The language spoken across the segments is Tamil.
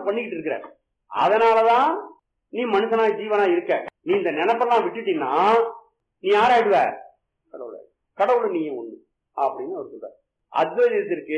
பண்ணிக்கிட்டு இருக்கிற அதனாலதான் நீ மனுஷனா ஜீவனா இருக்க நீ இந்த நினைப்பெல்லாம் விட்டுட்டீங்கன்னா நீ யாராயிடுவ கடவுள கடவுள் நீ ஒண்ணு அப்படின்னு அவர் சொல்றார் அத்வைதத்திற்கு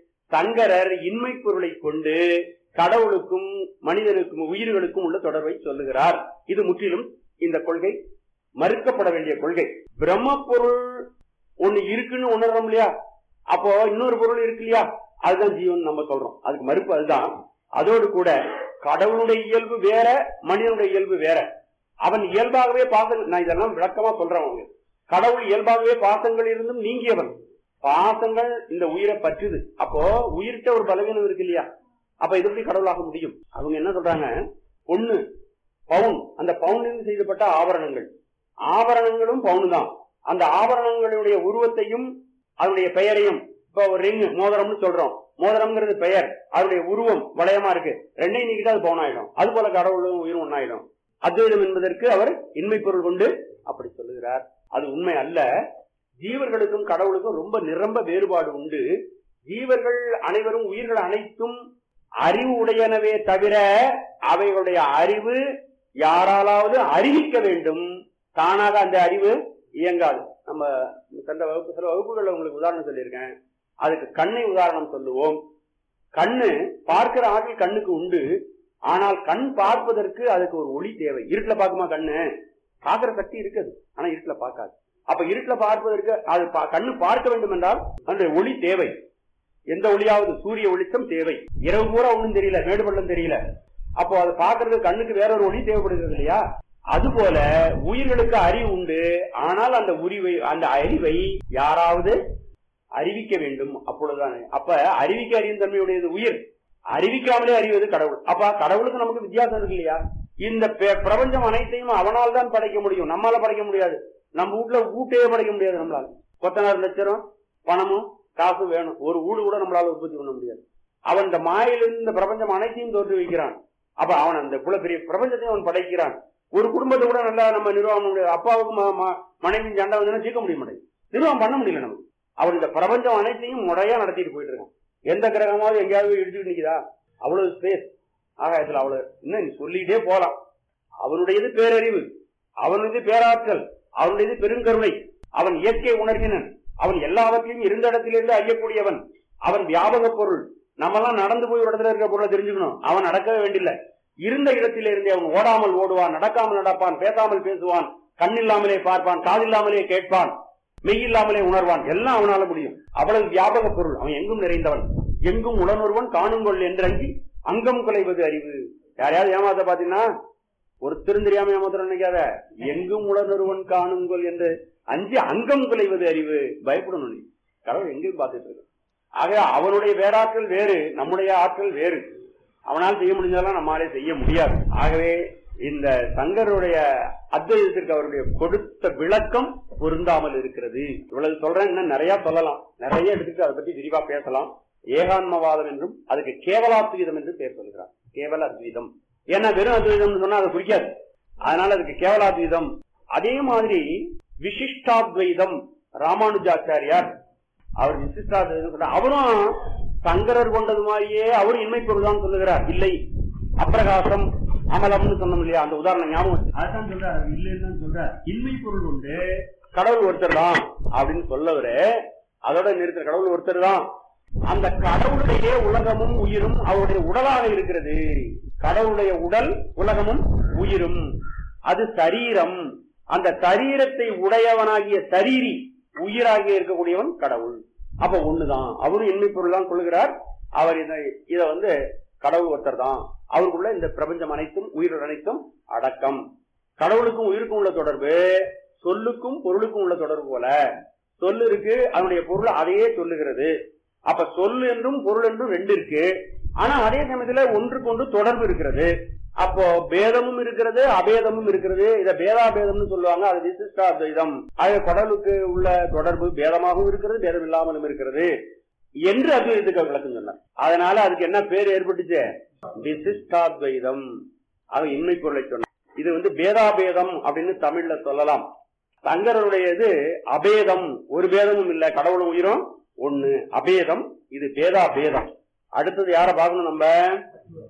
சங்கரர் இன்மை பொருளை கொண்டு கடவுளுக்கும் மனிதனுக்கும் உயிர்களுக்கும் உள்ள தொடர்பை சொல்லுகிறார் இது முற்றிலும் இந்த கொள்கை மறுக்கப்பட வேண்டிய கொள்கை பிரம்ம பொருள் ஒண்ணு இருக்குன்னு உணர்றோம் இல்லையா அப்போ இன்னொரு பொருள் இருக்கு இல்லையா அதுதான் ஜீவன் நம்ம சொல்றோம் அதுக்கு மறுப்பு அதுதான் அதோடு கூட கடவுளுடைய இயல்பு வேற மனிதனுடைய இயல்பு வேற அவன் இயல்பாகவே பாசம் நான் இதெல்லாம் விளக்கமா சொல்றேன் அவங்க கடவுள் இயல்பாகவே பாசங்கள் இருந்தும் நீங்கியவன் பாசங்கள் இந்த உயிரை பற்றுது அப்போ உயிர்கிட்ட ஒரு பலவீனம் இருக்கு இல்லையா அப்ப இது எப்படி கடவுளாக முடியும் அவங்க என்ன சொல்றாங்க ஒண்ணு பவுன் அந்த பவுனில் செய்யப்பட்ட ஆபரணங்கள் ஆபரணங்களும் பவுன் தான் அந்த ஆபரணங்களுடைய உருவத்தையும் அதனுடைய பெயரையும் இப்ப ஒரு ரிங் மோதிரம்னு சொல்றோம் மோதிரம்ங்கிறது பெயர் அதனுடைய உருவம் வளையமா இருக்கு ரெண்டையும் நீக்கிட்டு அது பவுன் ஆயிடும் அது போல கடவுளும் உயிரும் ஒன்னாயிடும் அத்வைதம் என்பதற்கு அவர் இன்மை பொருள் கொண்டு அப்படி சொல்லுகிறார் அது உண்மை அல்ல ஜீவர்களுக்கும் கடவுளுக்கும் ரொம்ப நிரம்ப வேறுபாடு உண்டு ஜீவர்கள் அனைவரும் உயிர்கள் அனைத்தும் அறிவு உடையனவே தவிர அவைகளுடைய அறிவு யாராலாவது அறிவிக்க வேண்டும் தானாக அந்த அறிவு இயங்காது நம்ம சென்ற வகுப்பு சில வகுப்புகள்ல உங்களுக்கு உதாரணம் சொல்லியிருக்கேன் அதுக்கு கண்ணை உதாரணம் சொல்லுவோம் கண்ணு பார்க்கிற ஆற்றல் கண்ணுக்கு உண்டு ஆனால் கண் பார்ப்பதற்கு அதுக்கு ஒரு ஒளி தேவை இருட்டுல பார்க்குமா கண்ணு பார்க்கிற சக்தி இருக்குது ஆனா இருட்டுல பார்க்காது அப்ப இருட்டுல பார்ப்பதற்கு அது பா- கண்ணு பார்க்க வேண்டும் என்றால் அந்த ஒளி தேவை எந்த ஒளியாவது சூரிய வெளிச்சம் தேவை இரவு பூரா ஒண்ணும் தெரியல மேடு பள்ளம் தெரியல அப்போ அது பார்க்கறது கண்ணுக்கு வேற ஒரு ஒளி தேவைப்படுகிறது இல்லையா அதுபோல உயிர்களுக்கு அறிவு உண்டு ஆனால் அந்த உரிவை அந்த அறிவை யாராவது அறிவிக்க வேண்டும் அப்பொழுதுதான் அப்ப அறிவிக்க அறியும் தன்மையுடையது உயிர் அறிவிக்காமலே அறிவது கடவுள் அப்ப கடவுளுக்கு நமக்கு வித்தியாசம் இருக்கு இல்லையா இந்த பெ- பிரபஞ்சம் அனைத்தையும் அவனால் தான் படைக்க முடியும் நம்மால படைக்க முடியாது நம்ம வீட்டுல வீட்டையே படைக்க முடியாது நம்மளால கொத்தனார் லட்சம் பணமும் காசு வேணும் ஒரு வீடு கூட நம்மளால உற்பத்தி பண்ண முடியாது அவன் இந்த மாயிலிருந்து இந்த பிரபஞ்சம் அனைத்தையும் தோற்றுவிக்கிறான் அப்ப அவன் அந்த இவ்வளவு பெரிய பிரபஞ்சத்தையும் அவன் படைக்கிறான் ஒரு குடும்பத்தை கூட நல்லா நம்ம நிர்வாகம் பண்ண முடியாது அப்பாவுக்கு ம- ம- மனைவி சண்டை வந்து தீர்க்க முடிய மாட்டேங்குது நிர்வாகம் பண்ண முடியல நமக்கு அவன் இந்த பிரபஞ்சம் அனைத்தையும் முறையா நடத்திட்டு போயிட்டு இருக்கான் எந்த கிரகமாவது எங்கேயாவது இடிச்சுட்டு நிக்குதா அவ்வளவு ஸ்பேஸ் ஆகாயத்துல அவ்வளவு இன்னும் நீ சொல்லிட்டே போலாம் அவனுடையது பேரறிவு அவனுடையது பேராற்றல் அவனுடையது பெருங்கருணை அவன் இயற்கை உணர்வினன் அவன் எல்லாவற்றையும் இருந்த இடத்திலிருந்து அறியக்கூடியவன் அவன் வியாபக பொருள் நம்மெல்லாம் நடந்து போய் ஒரு இடத்துல இருக்கிற பொருளை தெரிஞ்சுக்கணும் அவன் நடக்கவே வேண்டியில்லை இருந்த இடத்திலிருந்தே அவன் ஓடாமல் ஓடுவான் நடக்காமல் நடப்பான் பேசாமல் பேசுவான் கண்ணில்லாமலே பார்ப்பான் காதில்லாமலே கேட்பான் மெய்யில்லாமலே உணர்வான் எல்லாம் அவனால முடியும் அவ்வளவு வியாபக பொருள் அவன் எங்கும் நிறைந்தவன் எங்கும் உடனொருவன் காணுங்கொள் என்றங்கி அங்கம் குலைவது அறிவு யாரையாவது ஏமாத்த பாத்தீங்கன்னா ஒருத்தரும் தெரியாம ஏமாத்திரம் நினைக்காத எங்கும் உடனொருவன் காணுங்கொள் என்று அஞ்சு அங்கம் குலைவது அறிவு பயப்படணும் நீ கடவுள் எங்கேயும் பார்த்துட்டு இருக்கு ஆக அவனுடைய வேறாற்றல் வேறு நம்முடைய ஆற்றல் வேறு அவனால் செய்ய முடிஞ்சதெல்லாம் நம்மாலே செய்ய முடியாது ஆகவே இந்த சங்கருடைய அத்வைதத்திற்கு அவருடைய கொடுத்த விளக்கம் பொருந்தாமல் இருக்கிறது இவ்வளவு சொல்றேன் இன்னும் நிறைய சொல்லலாம் நிறைய எடுத்துட்டு அதை பத்தி விரிவா பேசலாம் ஏகான்மவாதம் என்றும் அதுக்கு கேவலாத்வீதம் என்று பேர் சொல்கிறார் கேவல அத்வீதம் ஏன்னா வெறும் அத்வைதம்னு சொன்னா அது குறிக்காது அதனால அதுக்கு கேவலாத்வீதம் அதே மாதிரி விசிஷ்டாத்வைதம் ராமானுஜாச்சாரியார் அவர் விசிஷ்டாத்வைதம் சொல்றார். அவரும் சங்கரர் கொண்டது மாதிரியே அவரும் இன்மை பொருள்தான் சொல்லுகிறார் இல்லை அப்பிரகாசம் அமலம்னு சொன்னோம் இல்லையா அந்த உதாரணம் ஞாபகம் வச்சு. அதான் சொல்றாரு இல்லைன்னு தான் சொல்றார் இன்மை பொருள் உண்டு கடவுள் ஒருத்தர் தான் அப்படின்னு சொல்லவரு அதோட நிறுத்த கடவுள் ஒருத்தர் தான் அந்த கடவுளுடைய உலகமும் உயிரும் அவருடைய உடலாக இருக்கிறது கடவுளுடைய உடல் உலகமும் உயிரும் அது சரீரம் அந்த சரீரத்தை உடையவனாகிய சரீரி உயிராகிய இருக்கக்கூடியவன் கடவுள் அப்ப ஒண்ணுதான் அவரும் எண்ணி பொருள் தான் கொள்கிறார் அவர் இதை இத வந்து கடவுள் ஒருத்தர் தான் அவருக்குள்ள இந்த பிரபஞ்சம் அனைத்தும் உயிர்கள் அனைத்தும் அடக்கம் கடவுளுக்கும் உயிருக்கும் உள்ள தொடர்பு சொல்லுக்கும் பொருளுக்கும் உள்ள தொடர்பு போல சொல்லு இருக்கு அதனுடைய பொருள் அதையே சொல்லுகிறது அப்ப சொல் என்றும் பொருள் என்றும் ரெண்டு இருக்கு ஆனா அதே சமயத்துல ஒன்றுக்கு ஒன்று தொடர்பு இருக்கிறது அப்போ பேதமும் இருக்கிறது அபேதமும் இருக்கிறது இத பேதாபேதம்னு சொல்லுவாங்க அது விசிஷ்டாத்வைதம் அது கடவுளுக்கு உள்ள தொடர்பு பேதமாகவும் இருக்கிறது பேதம் இல்லாமலும் இருக்கிறது என்று அத்வைதத்துக்கு விளக்கம் சொன்னார் அதனால அதுக்கு என்ன பேர் ஏற்பட்டுச்சு விசிஷ்டாத்வைதம் அது இன்மை பொருளை சொன்னார் இது வந்து பேதாபேதம் அப்படின்னு தமிழ்ல சொல்லலாம் சங்கரருடையது அபேதம் ஒரு பேதமும் இல்ல கடவுளும் உயிரும் ஒண்ணு அபேதம் இது பேதா பேதம் அடுத்தது யார பார்க்கணும் நம்ம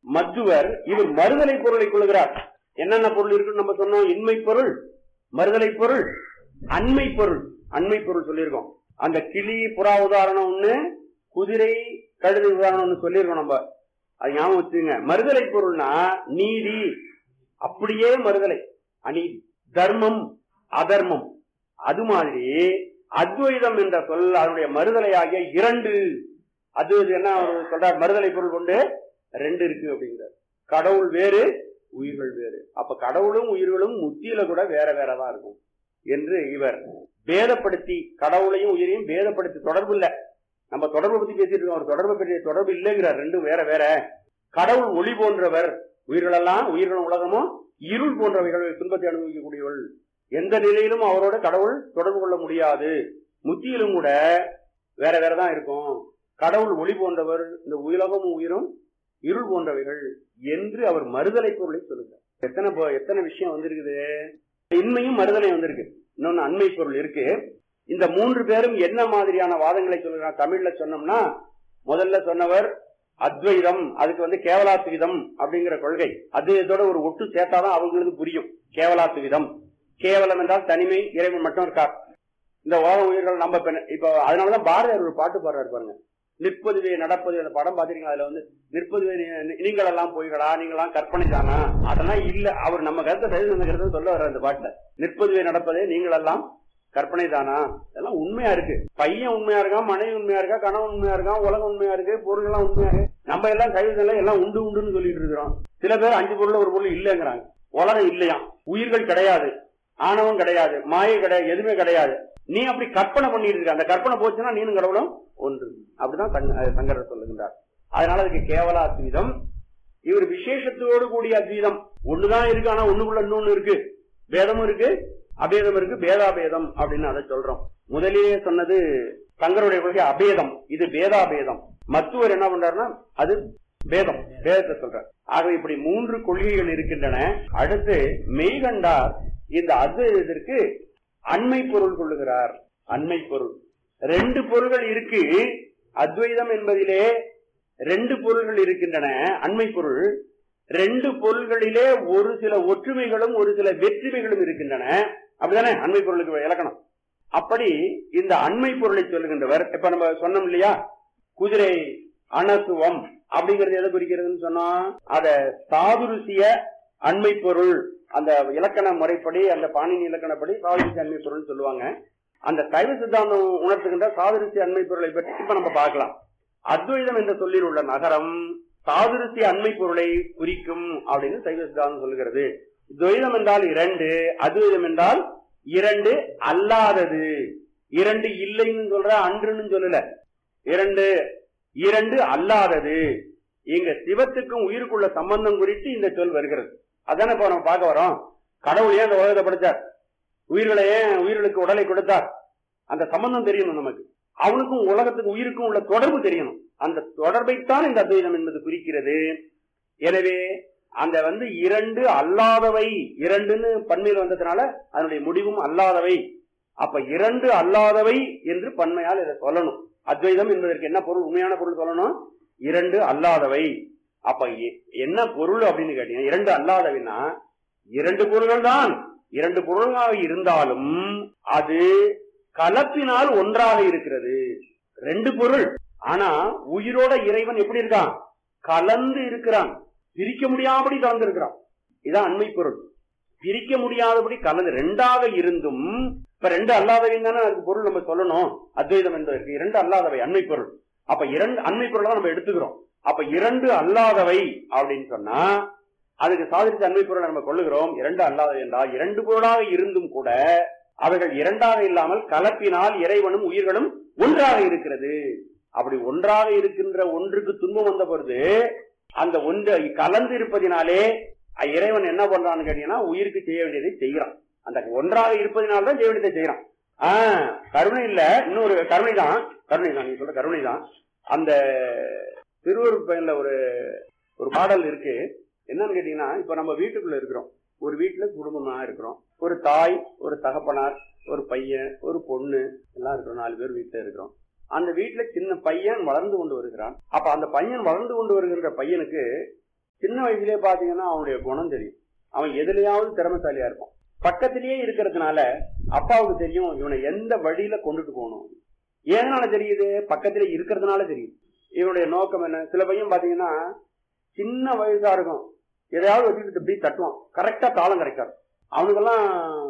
மத்துவர் இவர் மறுதலை பொருளை கொள்கிறார் என்னென்ன பொருள் இருக்குன்னு நம்ம சொன்னோம் இன்மை பொருள் மறுதலை பொருள் அண்மை பொருள் அண்மை பொருள் சொல்லியிருக்கோம் அந்த கிளி புறா உதாரணம் ஒண்ணு குதிரை கழுதை உதாரணம் ஒண்ணு சொல்லியிருக்கோம் நம்ம அது ஞாபகம் வச்சுங்க மறுதலை பொருள்னா நீதி அப்படியே மறுதலை அநீதி தர்மம் அதர்மம் அது மாதிரி அத்வைதம் என்ற சொல் அதனுடைய மறுதலை ஆகிய இரண்டு அத்வைதம் என்ன அவர் சொல்றார் மறுதலை பொருள் கொண்டு ரெண்டு இருக்கு அப்படிங்கிறார் கடவுள் வேறு உயிர்கள் வேறு அப்ப கடவுளும் உயிர்களும் முத்தியில கூட வேற வேறதான் இருக்கும் என்று இவர் பேதப்படுத்தி கடவுளையும் உயிரையும் பேதப்படுத்தி தொடர்பு இல்ல நம்ம தொடர்பை பத்தி பேசிட்டு இருக்கோம் ஒரு தொடர்பு பற்றிய தொடர்பு இல்லைங்கிறார் ரெண்டும் வேற வேற கடவுள் ஒளி போன்றவர் உயிர்களெல்லாம் உயிர்களும் உலகமும் இருள் போன்றவைகள் துன்பத்தை அனுபவிக்கக்கூடியவள் எந்த நிலையிலும் அவரோட கடவுள் தொடர்பு கொள்ள முடியாது முத்தியிலும் கூட வேற வேற தான் இருக்கும் கடவுள் ஒளி போன்றவர் இந்த உலகமும் உயிரும் இருள் போன்றவைகள் என்று அவர் மறுதலை பொருளை சொல்லுகிறார் எத்தனை பொ- எத்தனை விஷயம் வந்திருக்குது இன்மையும் மறுதலை வந்திருக்கு இன்னொன்னு அண்மை பொருள் இருக்கு இந்த மூன்று பேரும் என்ன மாதிரியான வாதங்களை சொல்லுகிறார் தமிழ்ல சொன்னோம்னா முதல்ல சொன்னவர் அத்வைதம் அதுக்கு வந்து கேவலாத்விதம் அப்படிங்கிற கொள்கை அத்வைதத்தோட ஒரு ஒட்டு சேர்த்தாதான் அவங்களுக்கு புரியும் கேவலாத்விதம் கேவலம் என்றால் தனிமை இறைவன் மட்டும் இருக்கார் இந்த ஓர உயிர்கள் நம்ம இப்ப இப்ப அதனாலதான் பாரதியார் ஒரு பாட்டு பாடுறாரு பாருங்க நிற்பதுவே நடப்பது அந்த படம் பாத்தீங்கன்னா அதுல வந்து நிற்பதுவே நீ- நீங்கள் எல்லாம் பொய்களா நீங்களாம் கற்பனை தானா அதெல்லாம் இல்ல அவர் நம்ம கருத்தை சரி நம்ம கருத்தை சொல்ல வர்ற அந்த பாட்டுல நிற்பதுவே நடப்பதே நீங்கள் எல்லாம் கற்பனை தானா இதெல்லாம் உண்மையா இருக்கு பையன் உண்மையா இருக்கான் மனைவி உண்மையா இருக்கா கணவன் உண்மையா இருக்கான் உலகம் உண்மையா இருக்கு பொருள் எல்லாம் உண்மையா இருக்கு நம்ம எல்லாம் கைவிதம் எல்லாம் உண்டு உண்டுன்னு சொல்லிட்டு இருக்கிறோம் சில பேர் அஞ்சு பொருள் ஒரு பொருள் இல்லைங்கிறாங்க உலகம் இல்லையாம் உயிர்கள் கிடையாது ஆணவம் கிடையாது மாயை கிடையாது எதுவுமே கிடையாது நீ அப்படி கற்பனை பண்ணிட்டு இருக்க அந்த கற்பனை போச்சுன்னா நீனும் கடவுளும் ஒன்று அப்படிதான் தங்க- அஹ் சங்கரர் சொல்லுகின்றார் அதனால அதுக்கு கேவல அத்வீதம் இவர் விசேஷத்தோடு கூடிய அத்வீதம் ஒண்ணுதான் இருக்கு ஆனா ஒண்ணுக்குள்ள இன்னொன்னு இருக்கு பேதமும் இருக்கு அபேதம் இருக்கு பேதாபேதம் அப்படின்னு அதை சொல்றோம் முதலிலே சொன்னது சங்கருடைய கொள்கை அபேதம் இது பேதாபேதம் மத்துவர் என்ன பண்றாருன்னா அது பேதம் பேதத்தை சொல்றார் ஆக இப்படி மூன்று கொள்கைகள் இருக்கின்றன அடுத்து மெய்கண்டார் இந்த அத்வைதத்திற்கு அண்மை பொருள் கொள்ளுகிறார் அண்மை பொருள் ரெண்டு பொருள்கள் இருக்கு அத்வைதம் என்பதிலே ரெண்டு பொருள்கள் இருக்கின்றன அண்மை பொருள் ரெண்டு பொருள்களிலே ஒரு சில ஒற்றுமைகளும் ஒரு சில வெற்றுமைகளும் இருக்கின்றன அப்படிதானே அண்மை பொருளுக்கு இலக்கணம் அப்படி இந்த அண்மை பொருளை சொல்லுகின்றவர் இப்ப நம்ம சொன்னோம் இல்லையா குதிரை அனத்துவம் அப்படிங்கிறது எதை குறிக்கிறதுன்னு சொன்னோம் அத சாதுருசிய அண்மை பொருள் அந்த இலக்கண முறைப்படி அந்த பாணினி இலக்கணப்படி சாதுருசிய அண்மை பொருள் சொல்லுவாங்க அந்த சைவ சித்தாந்தம் உணர்த்துகின்ற சாதுருசிய அண்மை பொருளை பற்றி இப்ப நம்ம பார்க்கலாம் அத்வைதம் என்ற சொல்லில் உள்ள நகரம் சாதுருசிய அண்மை பொருளை குறிக்கும் அப்படின்னு சைவ சித்தாந்தம் சொல்லுகிறது துவைதம் என்றால் இரண்டு அத்வைதம் என்றால் இரண்டு அல்லாதது இரண்டு இல்லைன்னு சொல்ற அன்றுன்னு சொல்லல இரண்டு இரண்டு அல்லாதது இங்க சிவத்துக்கும் உயிருக்குள்ள சம்பந்தம் குறித்து இந்த சொல் வருகிறது அதானே இப்ப நம்ம பார்க்க வரோம் கடவுள் ஏன் இந்த உலகத்தை படைச்சார் உயிர்களை ஏன் உயிர்களுக்கு உடலை கொடுத்தார் அந்த சம்பந்தம் தெரியணும் நமக்கு அவனுக்கும் உலகத்துக்கு உயிருக்கும் உள்ள தொடர்பு தெரியணும் அந்த தொடர்பைத்தான் இந்த அத்வைதம் என்பது குறிக்கிறது எனவே அந்த வந்து இரண்டு அல்லாதவை இரண்டுன்னு பன்மையில் வந்ததுனால அதனுடைய முடிவும் அல்லாதவை அப்ப இரண்டு அல்லாதவை என்று பன்மையால் இதை சொல்லணும் அத்வைதம் என்பதற்கு என்ன பொருள் உண்மையான பொருள் சொல்லணும் இரண்டு அல்லாதவை அப்ப எ- என்ன பொருள் அப்படின்னு கேட்டீங்க இரண்டு அல்லாதவைன்னா இரண்டு பொருள்கள் தான் இரண்டு பொருள்களாக இருந்தாலும் அது கலப்பினால் ஒன்றாக இருக்கிறது ரெண்டு பொருள் ஆனா உயிரோட இறைவன் எப்படி இருக்கான் கலந்து இருக்கிறான் பிரிக்க முடியாதபடி கலந்து இருக்கிறான் இதான் அண்மை பொருள் பிரிக்க முடியாதபடி கலந்து ரெண்டாக இருந்தும் இப்ப ரெண்டு அல்லாதவை தானே அதுக்கு பொருள் நம்ம சொல்லணும் அத்வைதம் என்பதற்கு இரண்டு அல்லாதவை அண்மை பொருள் அப்ப இரண்டு அண்மை பொருள் தான் நம்ம எடுத்துக்கிறோம் அப்ப இரண்டு அல்லாதவை அப்படின்னு சொன்னா அதுக்கு சாதித்த அண்மை பொருளை நம்ம கொள்ளுகிறோம் இரண்டு அல்லாதவை என்றால் இரண்டு பொருளாக இருந்தும் கூட அவைகள் இரண்டாக இல்லாமல் கலப்பினால் இறைவனும் உயிர்களும் ஒன்றாக இருக்கிறது அப்படி ஒன்றாக இருக்கின்ற ஒன்றுக்கு துன்பம் வந்த பொழுது அந்த ஒன்று கலந்து இருப்பதினாலே அஹ் இறைவன் என்ன பண்றான்னு கேட்டீங்கன்னா உயிருக்கு செய்ய வேண்டியதை செய்யறான் அந்த ஒன்றாக இருப்பதினால்தான் செய்ய வேண்டியதை செய்யறான் ஆஹ் கருணை இல்ல இன்னொரு கருணை தான் கருணை தான் நீங்க சொல்ற கருணை தான் அந்த திருவருட் பயன்ல ஒரு ஒரு பாடல் இருக்கு என்னன்னு கேட்டீங்கன்னா இப்ப நம்ம வீட்டுக்குள்ள இருக்கிறோம் ஒரு வீட்டுல குடும்பமா இருக்கிறோம் ஒரு தாய் ஒரு தகப்பனார் ஒரு பையன் ஒரு பொண்ணு எல்லாம் இருக்கிறோம் நாலு பேர் வீட்டுல இருக்கிறோம் அந்த வீட்டுல சின்ன பையன் வளர்ந்து கொண்டு வருகிறான் அப்ப அந்த பையன் வளர்ந்து கொண்டு வருகின்ற பையனுக்கு சின்ன வயசுலயே பாத்தீங்கன்னா அவனுடைய குணம் தெரியும் அவன் எதுலயாவது திறமைசாலியா இருப்பான் பக்கத்திலேயே இருக்கிறதுனால அப்பாவுக்கு தெரியும் இவனை எந்த வழியில கொண்டுட்டு போகணும் எதனால தெரியுது பக்கத்திலே இருக்கிறதுனால தெரியும் இவனுடைய நோக்கம் என்ன சில பையன் பாத்தீங்கன்னா சின்ன வயசா இருக்கும் எதையாவது வச்சுக்கிட்டு இப்படி தட்டுவான் கரெக்டா தாளம் கிடைக்காது அவனுக்கெல்லாம்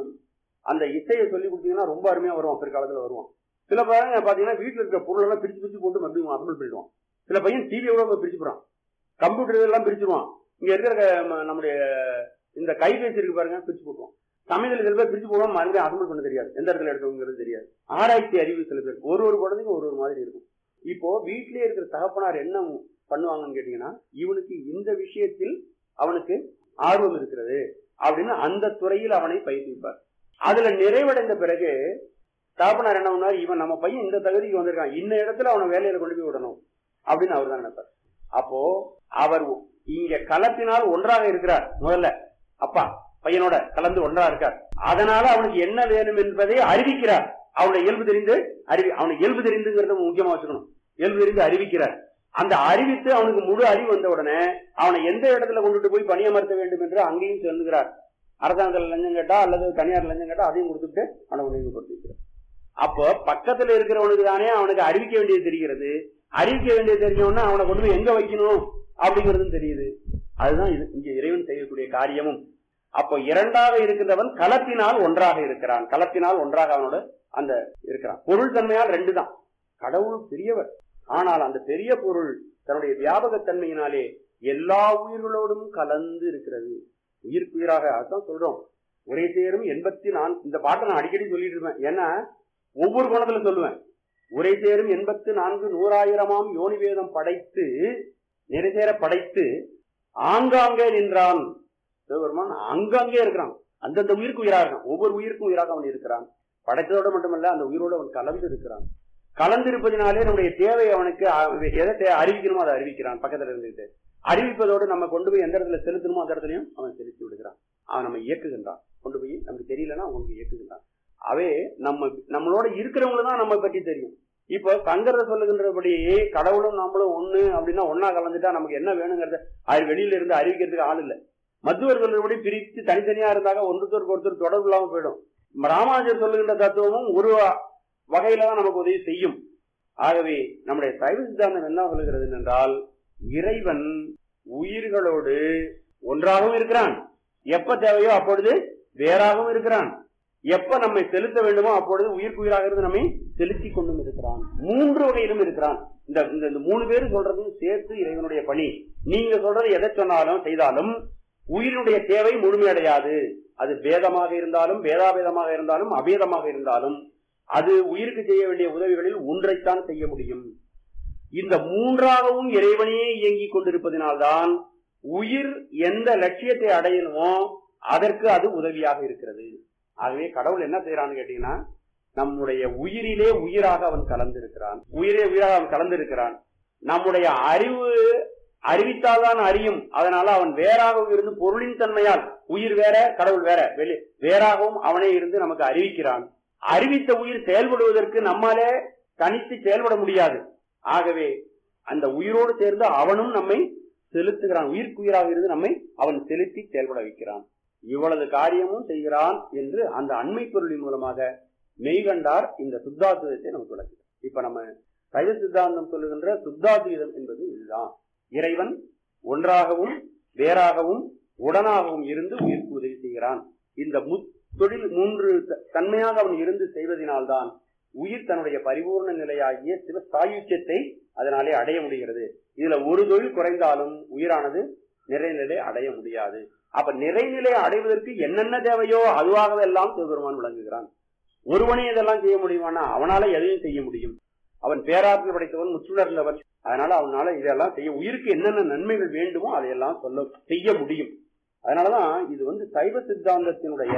அந்த இசையை சொல்லி கொடுத்தீங்கன்னா ரொம்ப அருமையா வருவான் பிற்காலத்துல வருவான் சில பையன் பாத்தீங்கன்னா வீட்டுல இருக்கிற பொருள் எல்லாம் பிரிச்சு பிரிச்சு போட்டு மறுபடியும் அசம்பிள் பண்ணிடுவான் சில பையன் டிவியை கூட பிரிச்சு போறான் கம்ப்யூட்டர் இதெல்லாம் பிரிச்சிருவான் இங்க இருக்கிற க- ம- நம்முடைய இந்த கைபேசி இருக்கு பாருங்க பிரிச்சு போட்டுருவான் சமையல் சில பேர் பிரிச்சு போடுவான் மறுபடியும் அசம்பிள் பண்ண தெரியாது எந்த இடத்துல எடுக்கணுங்கிறது தெரியாது ஆராய்ச்சி அறிவு சில பேர் ஒரு ஒரு குழந்தைக்கும் ஒரு ஒரு மாதிரி இருக்கும் இப்போ வீட்டிலேயே இருக்கிற தகப்பனார் என்ன பண்ணுவாங்கன்னு கேட்டீங்கன்னா இவனுக்கு இந்த விஷயத்தில் அவனுக்கு ஆர்வம் இருக்கிறது அப்படின்னு அந்த துறையில் அவனை பயிற்றுவிப்பார் அதுல நிறைவடைந்த பிறகு தகப்பனார் என்ன பண்ணார் இவன் நம்ம பையன் இந்த தகுதிக்கு வந்திருக்கான் இந்த இடத்துல அவனை வேலையில கொண்டு போய் விடணும் அப்படின்னு அவர் தான் நினைப்பார் அப்போ அவர் இங்க கலத்தினால் ஒன்றாக இருக்கிறார் முதல்ல அப்பா பையனோட கலந்து ஒன்றா இருக்கார் அதனால அவனுக்கு என்ன வேணும் என்பதை அறிவிக்கிறார் அவனுடைய இயல்பு தெரிந்து அறிவி அவனுக்கு இயல்பு தெரிந்துங்கிறத முக்கியமா வச்சுக்கணும் இயல்பு தெரிந்து அறிவிக்கிறார் அந்த அறிவித்து அவனுக்கு முழு அறிவு வந்த உடனே அவனை எந்த இடத்துல கொண்டுட்டு போய் பணியமர்த்த வேண்டும் என்று அங்கேயும் சொல்லுகிறார் அரசாங்கத்தில் லஞ்சம் கேட்டா அல்லது தனியார் லஞ்சம் கேட்டா அதையும் கொடுத்துட்டு அவனை ஒழுங்குபடுத்தி வைக்கிறார் அப்போ பக்கத்துல இருக்கிறவனுக்கு தானே அவனுக்கு அறிவிக்க வேண்டியது தெரிகிறது அறிவிக்க வேண்டியது தெரிஞ்சவொன்னா அவனை கொண்டு போய் எங்க வைக்கணும் அப்படிங்கிறதும் தெரியுது அதுதான் இது இங்க இறைவன் செய்யக்கூடிய காரியமும் அப்போ இரண்டாக இருக்கின்றவன் களத்தினால் ஒன்றாக இருக்கிறான் களத்தினால் ஒன்றாக அவனோட அந்த இருக்கிறான் பொருள் தன்மையால் ரெண்டு தான் கடவுள் பெரியவர் ஆனால் அந்த பெரிய பொருள் தன்னுடைய வியாபகத்தன்மையினாலே எல்லா உயிர்களோடும் கலந்து இருக்கிறது உயிருக்கு உயிராக அதான் சொல்றோம் ஒரே சேரும் எண்பத்தி நான் இந்த பாட்டை நான் அடிக்கடி சொல்லிட்டு இருப்பேன் ஏன்னா ஒவ்வொரு குணத்துல சொல்லுவேன் உரை சேரும் எண்பத்து நான்கு நூறாயிரமாம் யோனி வேதம் படைத்து நிறைசேர படைத்து ஆங்காங்கே நின்றான் சிவபெருமான் அங்கங்கே இருக்கிறான் அந்தந்த உயிருக்கு உயிராக இருக்கான் ஒவ்வொரு உயிருக்கும் உயிராக அவன் இருக்கிறான் படைத்ததோடு மட்டுமல்ல அந்த உயிரோடு அவன் கலந்து இருக்கிறான் கலந்திருப்பதினாலே நம்முடைய தேவை அவனுக்கு அ- எதை தே- அறிவிக்கணுமோ அதை அறிவிக்கிறான் பக்கத்துல இருந்துட்டு அறிவிப்பதோடு நம்ம கொண்டு போய் எந்த இடத்துல செலுத்தணுமோ அந்த இடத்துலயும் அவன் செலுத்தி விடுகிறான் அவன் நம்ம இயக்குகின்றான் கொண்டு போய் நமக்கு தெரியலன்னா அவன் கொண்டு போய் இயக்குகின்றான் அவே நம்ம நம்மளோட இருக்கிறவங்க தான் நம்ம பற்றி தெரியும் இப்போ சங்கரர் சொல்லுகின்றபடி கடவுளும் நம்மளும் ஒண்ணு அப்படின்னா ஒன்னா கலந்துட்டா நமக்கு என்ன வேணுங்கிறத அது வெளியில இருந்து அறிவிக்கிறதுக்கு ஆள் இல்ல மத்துவர் சொல்றபடி பிரித்து தனித்தனியா இருந்தாக ஒருத்தருக்கு ஒருத்தர் தொடர்பு இல்லாம போயிடும் ராமானுஜர் சொல்லுகின்ற தத்துவமும் ஒரு வகையில தான் நமக்கு உதவி செய்யும் ஆகவே நம்முடைய சைவ சித்தாந்தம் என்ன சொல்லுகிறது என்றால் இறைவன் உயிர்களோடு ஒன்றாகவும் இருக்கிறான் எப்ப தேவையோ அப்பொழுது வேறாகவும் இருக்கிறான் எப்ப நம்மை செலுத்த வேண்டுமோ அப்பொழுது உயிர்க்குயிராக இருந்து நம்மை செலுத்தி கொண்டும் இருக்கிறான் மூன்று வகையிலும் இருக்கிறான் இந்த இந்த இந்த மூணு பேரும் சொல்றதும் சேர்த்து இறைவனுடைய பணி நீங்க சொல்றது எதை சொன்னாலும் செய்தாலும் உயிரினுடைய தேவை முழுமையடையாது அது வேதமாக இருந்தாலும் வேதாபேதமாக இருந்தாலும் அபேதமாக இருந்தாலும் அது உயிருக்கு செய்ய வேண்டிய உதவிகளில் ஒன்றைத்தான் செய்ய முடியும் இந்த மூன்றாகவும் இறைவனே இயங்கிக் கொண்டிருப்பதினால்தான் உயிர் எந்த லட்சியத்தை அடையணுமோ அதற்கு அது உதவியாக இருக்கிறது ஆகவே கடவுள் என்ன செய்யறான்னு கேட்டீங்கன்னா நம்முடைய உயிரிலே உயிராக அவன் கலந்திருக்கிறான் உயிரே உயிராக அவன் கலந்திருக்கிறான் நம்முடைய அறிவு அறிவித்தால்தான் அறியும் அதனால அவன் வேறாகவும் இருந்து பொருளின் தன்மையால் உயிர் வேற கடவுள் வேற வெளி வேறாகவும் அவனே இருந்து நமக்கு அறிவிக்கிறான் அறிவித்த உயிர் செயல்படுவதற்கு நம்மாலே தனித்து செயல்பட முடியாது ஆகவே அந்த உயிரோடு சேர்ந்து அவனும் நம்மை செலுத்துகிறான் உயிர்க்குயிராக இருந்து நம்மை அவன் செலுத்தி செயல்பட வைக்கிறான் இவ்வளவு காரியமும் செய்கிறான் என்று அந்த அண்மை பொருளின் மூலமாக மெய்கண்டார் இந்த சுத்தாத்துவத்தை நமக்கு விளக்குகிறார் இப்ப நம்ம சைவ சித்தாந்தம் சொல்லுகின்ற சுத்தாத்வீதம் என்பது இதுதான் இறைவன் ஒன்றாகவும் வேறாகவும் உடனாகவும் இருந்து உயிர்க்கு உதவி செய்கிறான் இந்த முத்தொழில் மூன்று த- தன்மையாக அவன் இருந்து செய்வதனால்தான் உயிர் தன்னுடைய பரிபூர்ண நிலையாகிய சிவ சாயுச்சியத்தை அதனாலே அடைய முடிகிறது இதுல ஒரு தொழில் குறைந்தாலும் உயிரானது நிறைநிலை அடைய முடியாது அப்ப நிறைநிலை அடைவதற்கு என்னென்ன தேவையோ அதுவாகவே எல்லாம் சிவபெருமான் விளங்குகிறான் ஒருவனே இதெல்லாம் செய்ய முடியுமானா அவனால எதையும் செய்ய முடியும் அவன் பேராற்றல் படைத்தவன் முற்றுணர்ந்தவன் அதனால அவனால இதெல்லாம் செய்ய உயிருக்கு என்னென்ன நன்மைகள் வேண்டுமோ அதையெல்லாம் சொல்ல செய்ய முடியும் அதனாலதான் இது வந்து சைவ சித்தாந்தத்தினுடைய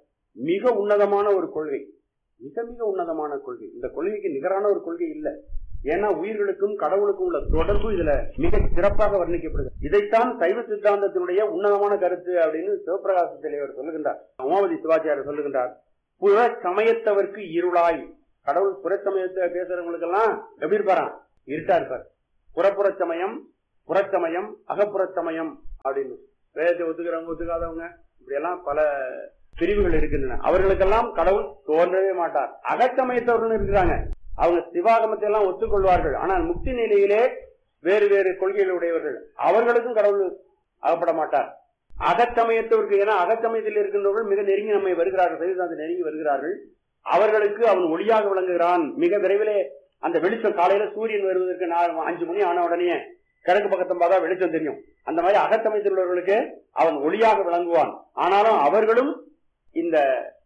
மிக உன்னதமான ஒரு கொள்கை மிக மிக உன்னதமான கொள்கை இந்த கொள்கைக்கு நிகரான ஒரு கொள்கை இல்ல ஏன்னா உயிர்களுக்கும் கடவுளுக்கும் உள்ள தொடர்பு இதுல மிக சிறப்பாக வர்ணிக்கப்படுது இதைத்தான் சைவ சித்தாந்தத்தினுடைய உன்னதமான கருத்து அப்படின்னு சிவபிரகாச தலைவர் சொல்லுகின்றார் உமாவதி சிவாச்சாரியர் சொல்லுகின்றார் புற சமயத்தவர்க்கு இருளாய் கடவுள் புற சமயத்தை பேசுறவங்களுக்கு எல்லாம் எப்படி இருப்பாராம் இருட்டா இருப்பார் புறப்புற சமயம் புறச்சமயம் அகப்புற சமயம் அப்படின்னு வேதத்தை ஒத்துக்கிறவங்க ஒத்துக்காதவங்க இப்படி எல்லாம் பல பிரிவுகள் இருக்கின்றன அவர்களுக்கெல்லாம் கடவுள் தோன்றவே மாட்டார் அகச்சமயத்தவர்கள் இருக்கிறாங்க அவங்க சிவாகமத்தை எல்லாம் ஒத்துக்கொள்வார்கள் ஆனால் முக்தி நிலையிலே வேறு வேறு கொள்கைகள் உடையவர்கள் அவர்களுக்கும் கடவுள் அகப்பட மாட்டார் அகச்சமயத்தவருக்கு ஏன்னா அகச்சமயத்தில் இருக்கின்றவர்கள் மிக நெருங்கி நம்மை வருகிறார்கள் சைவசாந்தி நெருங்கி வருகிறார்கள் அவர்களுக்கு அவன் ஒளியாக விளங்குகிறான் மிக விரைவிலே அந்த வெளிச்சம் காலையில சூரியன் வருவதற்கு நான் அஞ்சு மணி ஆன உடனே கிழக்கு பக்கத்தம் பார்த்தா வெளிச்சம் தெரியும் அந்த மாதிரி அகத்தமைத்தில் உள்ளவர்களுக்கு அவன் ஒளியாக விளங்குவான் ஆனாலும் அவர்களும் இந்த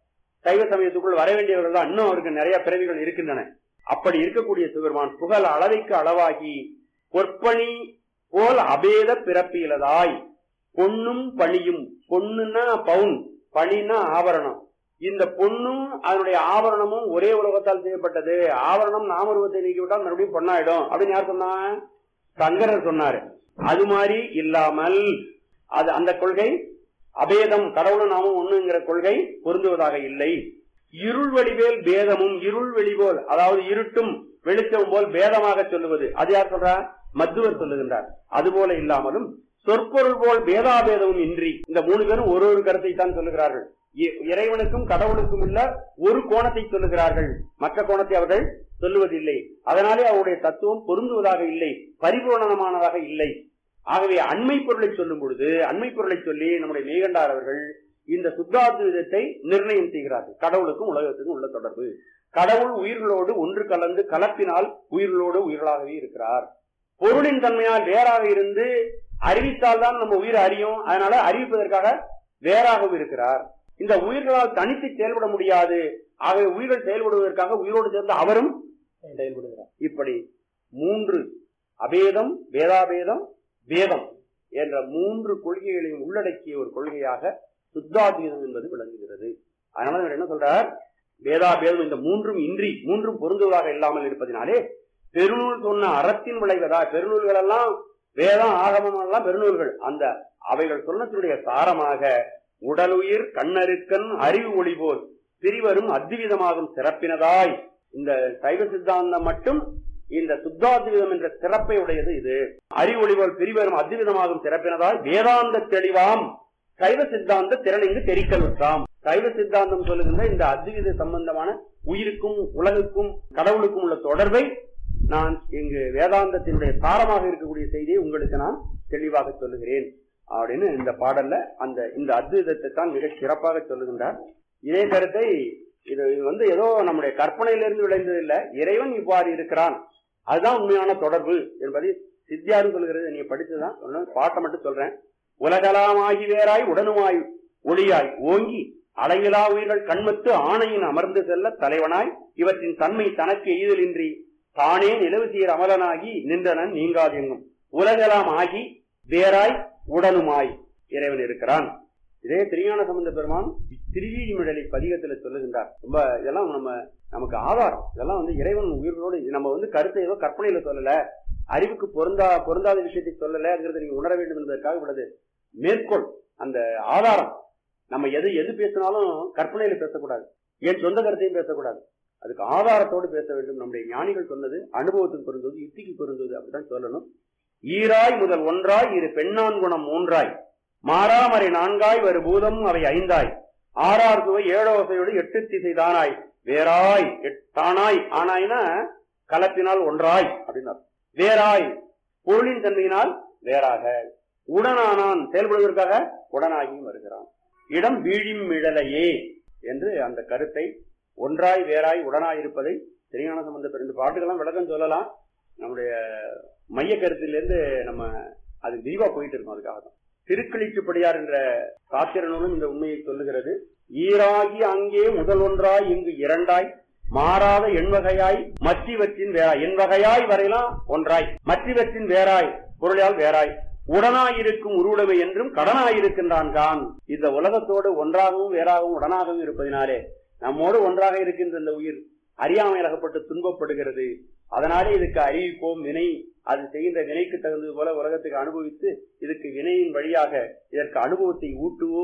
சைவ சமயத்துக்குள் வர வேண்டியவர்கள் தான் இன்னும் அவருக்கு நிறைய பிறவிகள் இருக்கின்றன அப்படி இருக்கக்கூடிய சிவருமான் புகழ் அளவைக்கு அளவாகி பொற்பணி போல் அபேத பிறப்பியலதாய் பொன்னும் பணியும் பொண்ணுன்னா பவுன் பணின்னா ஆபரணம் இந்த பொண்ணும் அதனுடைய ஆபரணமும் ஒரே உலகத்தால் செய்யப்பட்டது ஆபரணம் நாமருவத்தை நீக்கிவிட்டால் மறுபடியும் பொண்ணாயிடும் அப்படின்னு யார் சொன்னா சங்கரர் சொன்னாரு அது மாதிரி இல்லாமல் அது அந்த கொள்கை அபேதம் கடவுளும் நாமும் ஒண்ணுங்கிற கொள்கை பொருந்துவதாக இல்லை இருள் வடிவேல் பேதமும் இருள் வெளிபோல் அதாவது இருட்டும் வெளிச்சம் போல் பேதமாக சொல்லுவது அது யார் சொல்றா மத்துவர் சொல்லுகின்றார் அதுபோல இல்லாமலும் சொற்பொருள் போல் பேதாபேதமும் இன்றி இந்த மூணு பேரும் ஒரு ஒரு கருத்தை தான் சொல்லுகிறார்கள் இ- இறைவனுக்கும் கடவுளுக்கும் உள்ள ஒரு கோணத்தை சொல்லுகிறார்கள் மற்ற கோணத்தை அவர்கள் சொல்லுவதில்லை அதனாலே அவருடைய தத்துவம் பொருந்துவதாக இல்லை பரிபூரணமானதாக இல்லை ஆகவே அண்மை பொருளை சொல்லும் பொழுது அண்மை பொருளை சொல்லி நம்முடைய மேகண்டார் அவர்கள் இந்த சுத்தாத்விதத்தை நிர்ணயம் செய்கிறார்கள் கடவுளுக்கும் உலகத்துக்கும் உள்ள தொடர்பு கடவுள் உயிர்களோடு ஒன்று கலந்து கலப்பினால் உயிர்களோடு உயிர்களாகவே இருக்கிறார் பொருளின் தன்மையால் வேறாக இருந்து அறிவித்தால் தான் நம்ம உயிரை அறியும் அதனால அறிவிப்பதற்காக வேறாகவும் இருக்கிறார் இந்த உயிர்களால் தனித்து செயல்பட முடியாது ஆகவே உயிர்கள் செயல்படுவதற்காக உயிரோடு சேர்ந்து அவரும் செயல்படுகிறார் இப்படி மூன்று அபேதம் வேதாபேதம் வேதம் என்ற மூன்று கொள்கைகளையும் உள்ளடக்கிய ஒரு கொள்கையாக சுத்தாத்வீதம் என்பது விளங்குகிறது அதனால இவர் என்ன சொல்றார் வேதாபேதம் இந்த மூன்றும் இன்றி மூன்றும் பொருந்துவதாக இல்லாமல் இருப்பதினாலே பெருநூல் சொன்ன அறத்தின் விளைவதா பெருநூல்கள் எல்லாம் வேதம் ஆகமம் எல்லாம் பெருநூல்கள் அந்த அவைகள் சொன்னத்தினுடைய சாரமாக உடலுயிர் கண்ணருக்கன் அறிவு ஒளி போல் பிரிவரும் அத்விதமாகும் சிறப்பினதாய் இந்த சைவ சித்தாந்தம் மட்டும் இந்த சுத்தாத்விதம் என்ற சிறப்பை உடையது இது அறிவு ஒளி போல் பிரிவரும் அத்விதமாகும் சிறப்பினதாய் வேதாந்த தெளிவாம் சைவ சித்தாந்த திறனிங்கு தெரிக்கலுற்றாம் சைவ சித்தாந்தம் சொல்லுகின்ற இந்த அத்வித சம்பந்தமான உயிருக்கும் உலகுக்கும் கடவுளுக்கும் உள்ள தொடர்பை நான் இங்கு வேதாந்தத்தினுடைய சாரமாக இருக்கக்கூடிய செய்தியை உங்களுக்கு நான் தெளிவாக சொல்லுகிறேன் அப்படின்னு இந்த பாடல்ல அந்த இந்த அத்வைதத்தை தான் மிக சிறப்பாக சொல்லுகின்றார் இதே கருத்தை இது இது வந்து ஏதோ நம்முடைய கற்பனையிலிருந்து விளைந்தது இல்ல இறைவன் இவ்வாறு இருக்கிறான் அதுதான் உண்மையான தொடர்பு என்பதை சித்தியாரும் சொல்கிறது நீங்க படிச்சுதான் சொல்லணும். பாட்டை மட்டும் சொல்றேன் உலகலாமாகி வேறாய் உடனுமாய் ஒளியாய் ஓங்கி அலையிலா உயிர்கள் கண்மத்து ஆணையின் அமர்ந்து செல்ல தலைவனாய் இவற்றின் தன்மை தனக்கு எய்தலின்றி தானே நிலவு சீர் அமலனாகி நின்றனன் நீங்காதெங்கும் உலகெல்லாம் ஆகி வேறாய் உடனுமாய் இறைவன் இருக்கிறான் இதே திருஞான சம்பந்த பெருமான் திருவீழிமிழலை பதிகத்துல சொல்லுகின்றார் ரொம்ப இதெல்லாம் நம்ம நமக்கு ஆதாரம் இதெல்லாம் வந்து இறைவன் உயிர்களோடு நம்ம வந்து கருத்தை ஏதோ கற்பனையில சொல்லல அறிவுக்கு பொருந்தா பொருந்தாத விஷயத்தை சொல்லலங்கிறத நீங்க உணர வேண்டும் என்பதற்காக உள்ளது மேற்கோள் அந்த ஆதாரம் நம்ம எது எது பேசினாலும் கற்பனையில பேசக்கூடாது என் சொந்த கருத்தையும் பேசக்கூடாது அதுக்கு ஆதாரத்தோடு பேச வேண்டும் நம்முடைய ஞானிகள் சொன்னது அனுபவத்துக்கு பொருந்துவது யுக்திக்கு பொருந்துவது அப்படிதான் சொல்லணும் ஈராய் முதல் ஒன்றாய் இரு பெண்ணான் குணம் மூன்றாய் மாறாமறை நான்காய் வரு பூதம் அவை ஐந்தாய் ஆறார் சுவை ஏழோசையோடு எட்டு திசை தானாய் வேறாய் எட்- தானாய் ஆனாய்னா கலப்பினால் ஒன்றாய் அப்படின்னார் வேறாய் பொருளின் தன்மையினால் வேறாக உடனானான் செயல்படுவதற்காக உடனாகியும் வருகிறான் இடம் வீழிம் மிழலையே என்று அந்த கருத்தை ஒன்றாய் வேறாய் உடனாய் இருப்பதை திருஞான சம்பந்த ரெண்டு பாட்டுக்கெல்லாம் விளக்கம் சொல்லலாம் நம்முடைய மைய கருத்திலிருந்து நம்ம அது விரிவா போயிட்டு இருக்கோம் அதுக்காக தான் திருக்களிச்சுப்படியார் என்ற சாத்திர நூலும் இந்த உண்மையை சொல்லுகிறது ஈராகி அங்கே முதல் ஒன்றாய் இங்கு இரண்டாய் மாறாத எண்வகையாய் மற்றிவற்றின் வேறாய் எண்வகையாய் வரையலாம் ஒன்றாய் மற்றிவற்றின் வேறாய் பொருளால் வேறாய் உடனாயிருக்கும் உருவுடைமை என்றும் கடனாயிருக்கின்றான் கான் இந்த உலகத்தோடு ஒன்றாகவும் வேறாகவும் உடனாகவும் இருப்பதினாலே நம்மோடு ஒன்றாக இருக்கின்ற இந்த உயிர் அறியாமை அகப்பட்டு துன்பப்படுகிறது அதனாலே இதுக்கு அறிவிப்போம் வினை அது செய்கின்ற வினைக்கு தகுந்தது போல உலகத்துக்கு அனுபவித்து இதுக்கு வினையின் வழியாக இதற்கு அனுபவத்தை ஊட்டுவோம்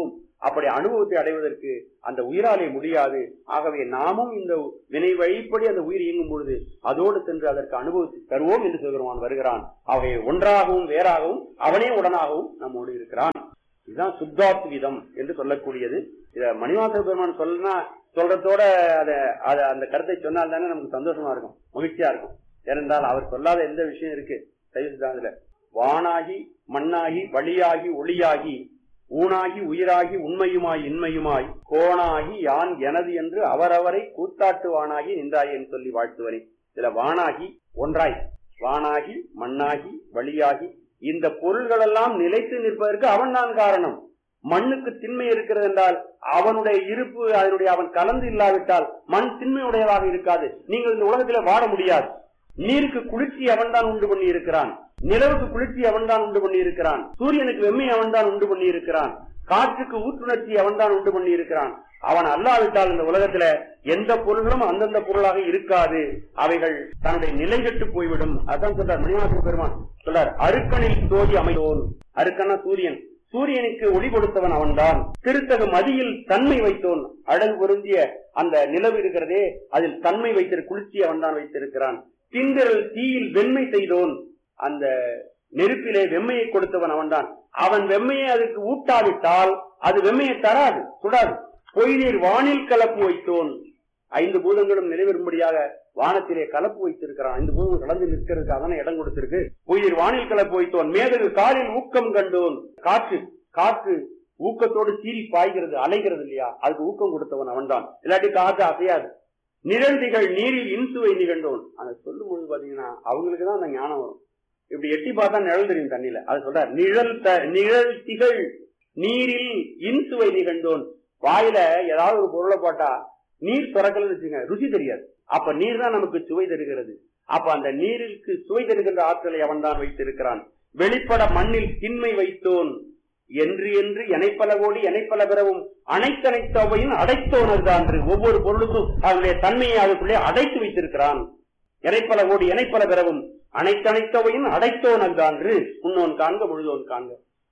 அப்படி அனுபவத்தை அடைவதற்கு அந்த உயிராலே முடியாது ஆகவே நாமும் இந்த வினை வழிப்படி அந்த உயிர் இயங்கும் பொழுது அதோடு சென்று அதற்கு அனுபவத்தை தருவோம் என்று சிவபெருமான் வருகிறான் ஆகவே ஒன்றாகவும் வேறாகவும் அவனே உடனாகவும் நம்மோடு இருக்கிறான் இதுதான் சுத்தாத்விதம் என்று சொல்லக்கூடியது இத மணிவாசக பெருமான் சொல்லனா சொல்றதோட அத அத அந்த கருத்தை சொன்னால் தானே நமக்கு சந்தோஷமா இருக்கும் மகிழ்ச்சியா இருக்கும் ஏனென்றால் அவர் சொல்லாத எந்த விஷயம் இருக்கு சைவ சித்தாந்தத்துல வானாகி மண்ணாகி வழியாகி ஒளியாகி ஊனாகி உயிராகி உண்மையுமாய் இன்மையுமாய் கோணாகி யான் எனது என்று அவரவரை கூத்தாட்டுவானாகி நின்றாய் என்று சொல்லி வாழ்த்துவனே இதுல வானாகி ஒன்றாய் வானாகி மண்ணாகி வழியாகி இந்த பொருள்களெல்லாம் நிலைத்து நிற்பதற்கு அவன் தான் காரணம் மண்ணுக்கு திண்மை இருக்கிறது என்றால் அவனுடைய இருப்பு அதனுடைய அவன் கலந்து இல்லாவிட்டால் மண் திண்மையுடையதாக இருக்காது நீங்கள் இந்த உலகத்துல வாழ முடியாது நீருக்கு குளிர்ச்சி அவன் தான் உண்டு பண்ணி இருக்கிறான் நிலவுக்கு குளிர்ச்சி அவன் தான் உண்டு பண்ணி இருக்கிறான் சூரியனுக்கு வெம்மை அவன் தான் உண்டு பண்ணி இருக்கிறான் காற்றுக்கு ஊற்றுணர்ச்சி அவன் தான் உண்டு பண்ணி இருக்கிறான் அவன் அல்லாவிட்டால் இந்த உலகத்துல எந்த பொருளும் அந்தந்த பொருளாக இருக்காது அவைகள் தன்னுடைய நிலை கெட்டு போய்விடும் அதான் சொல்றார் மணிவாசக பெருமான் சொல்றார் அருக்கனில் தோதி அமைந்தோன் அருக்கன்னா சூரியன் சூரியனுக்கு ஒளி கொடுத்தவன் அவன்தான் திருத்தகு மதியில் தன்மை வைத்தோன் அழகு பொருந்திய அந்த நிலவு இருக்கிறதே அதில் தன்மை வைத்திரு குளிர்ச்சி அவன்தான் வைத்திருக்கிறான் திந்திரல் தீயில் வெண்மை செய்தோன் அந்த நெருப்பிலே வெம்மையை கொடுத்தவன் அவன்தான் அவன் வெம்மையை அதுக்கு ஊட்டாவிட்டால் அது வெம்மையை தராது சுடாது பொய்நீர் வானில் கலப்பு வைத்தோன் ஐந்து பூதங்களும் நிலைவரும்படியாக வானத்திலே கலப்பு வைத்திருக்கிறான் ஐந்து பூதங்கள் கலந்து நிற்கிறதுக்கு அதான இடம் கொடுத்திருக்கு பொய்நீர் வானில் கலப்பு வைத்தோன் மேதகு காலில் ஊக்கம் கண்டோன் காற்று காற்று ஊக்கத்தோடு சீறி பாய்கிறது அலைகிறது இல்லையா அதுக்கு ஊக்கம் கொடுத்தவன் அவன்தான் இல்லாட்டி காற்று அசையாது நிரந்திகள் நீரில் இன்சுவை நிகழ்ந்தோன் அதை சொல்லும் பொழுது பாத்தீங்கன்னா அவங்களுக்கு தான் அந்த ஞானம் வரும் இப்படி எட்டி பார்த்தா நிழல் தெரியும் தண்ணியில அது சொல்ற நிழல் த நிழல் திகழ் நீரில் இன்சுவை நிகழ்ந்தோன் வாயில ஏதாவது ஒரு பொருளை போட்டா நீர் சுரக்கலன்னு வச்சுங்க ருசி தெரியாது அப்ப நீர் தான் நமக்கு சுவை தருகிறது அப்ப அந்த நீருக்கு சுவை தருகின்ற ஆற்றலை அவன் தான் வைத்திருக்கிறான் வெளிப்பட மண்ணில் திண்மை வைத்தோன் என்று என்று எனைப்பல கோடி எனைப்பல பிறவும் அனைத்தனைத்தவையும் அடைத்தோனர் தான் ஒவ்வொரு பொருளுக்கும் அவனுடைய தன்மையை அதுக்குள்ளே அடைத்து வைத்திருக்கிறான் எனைப்பல கோடி எனைப்பல பிறவும் அனைத்தனைத்தவையும் அடைத்தோனர் தான் உன்னோன் காண்க முழுதோன் காண்க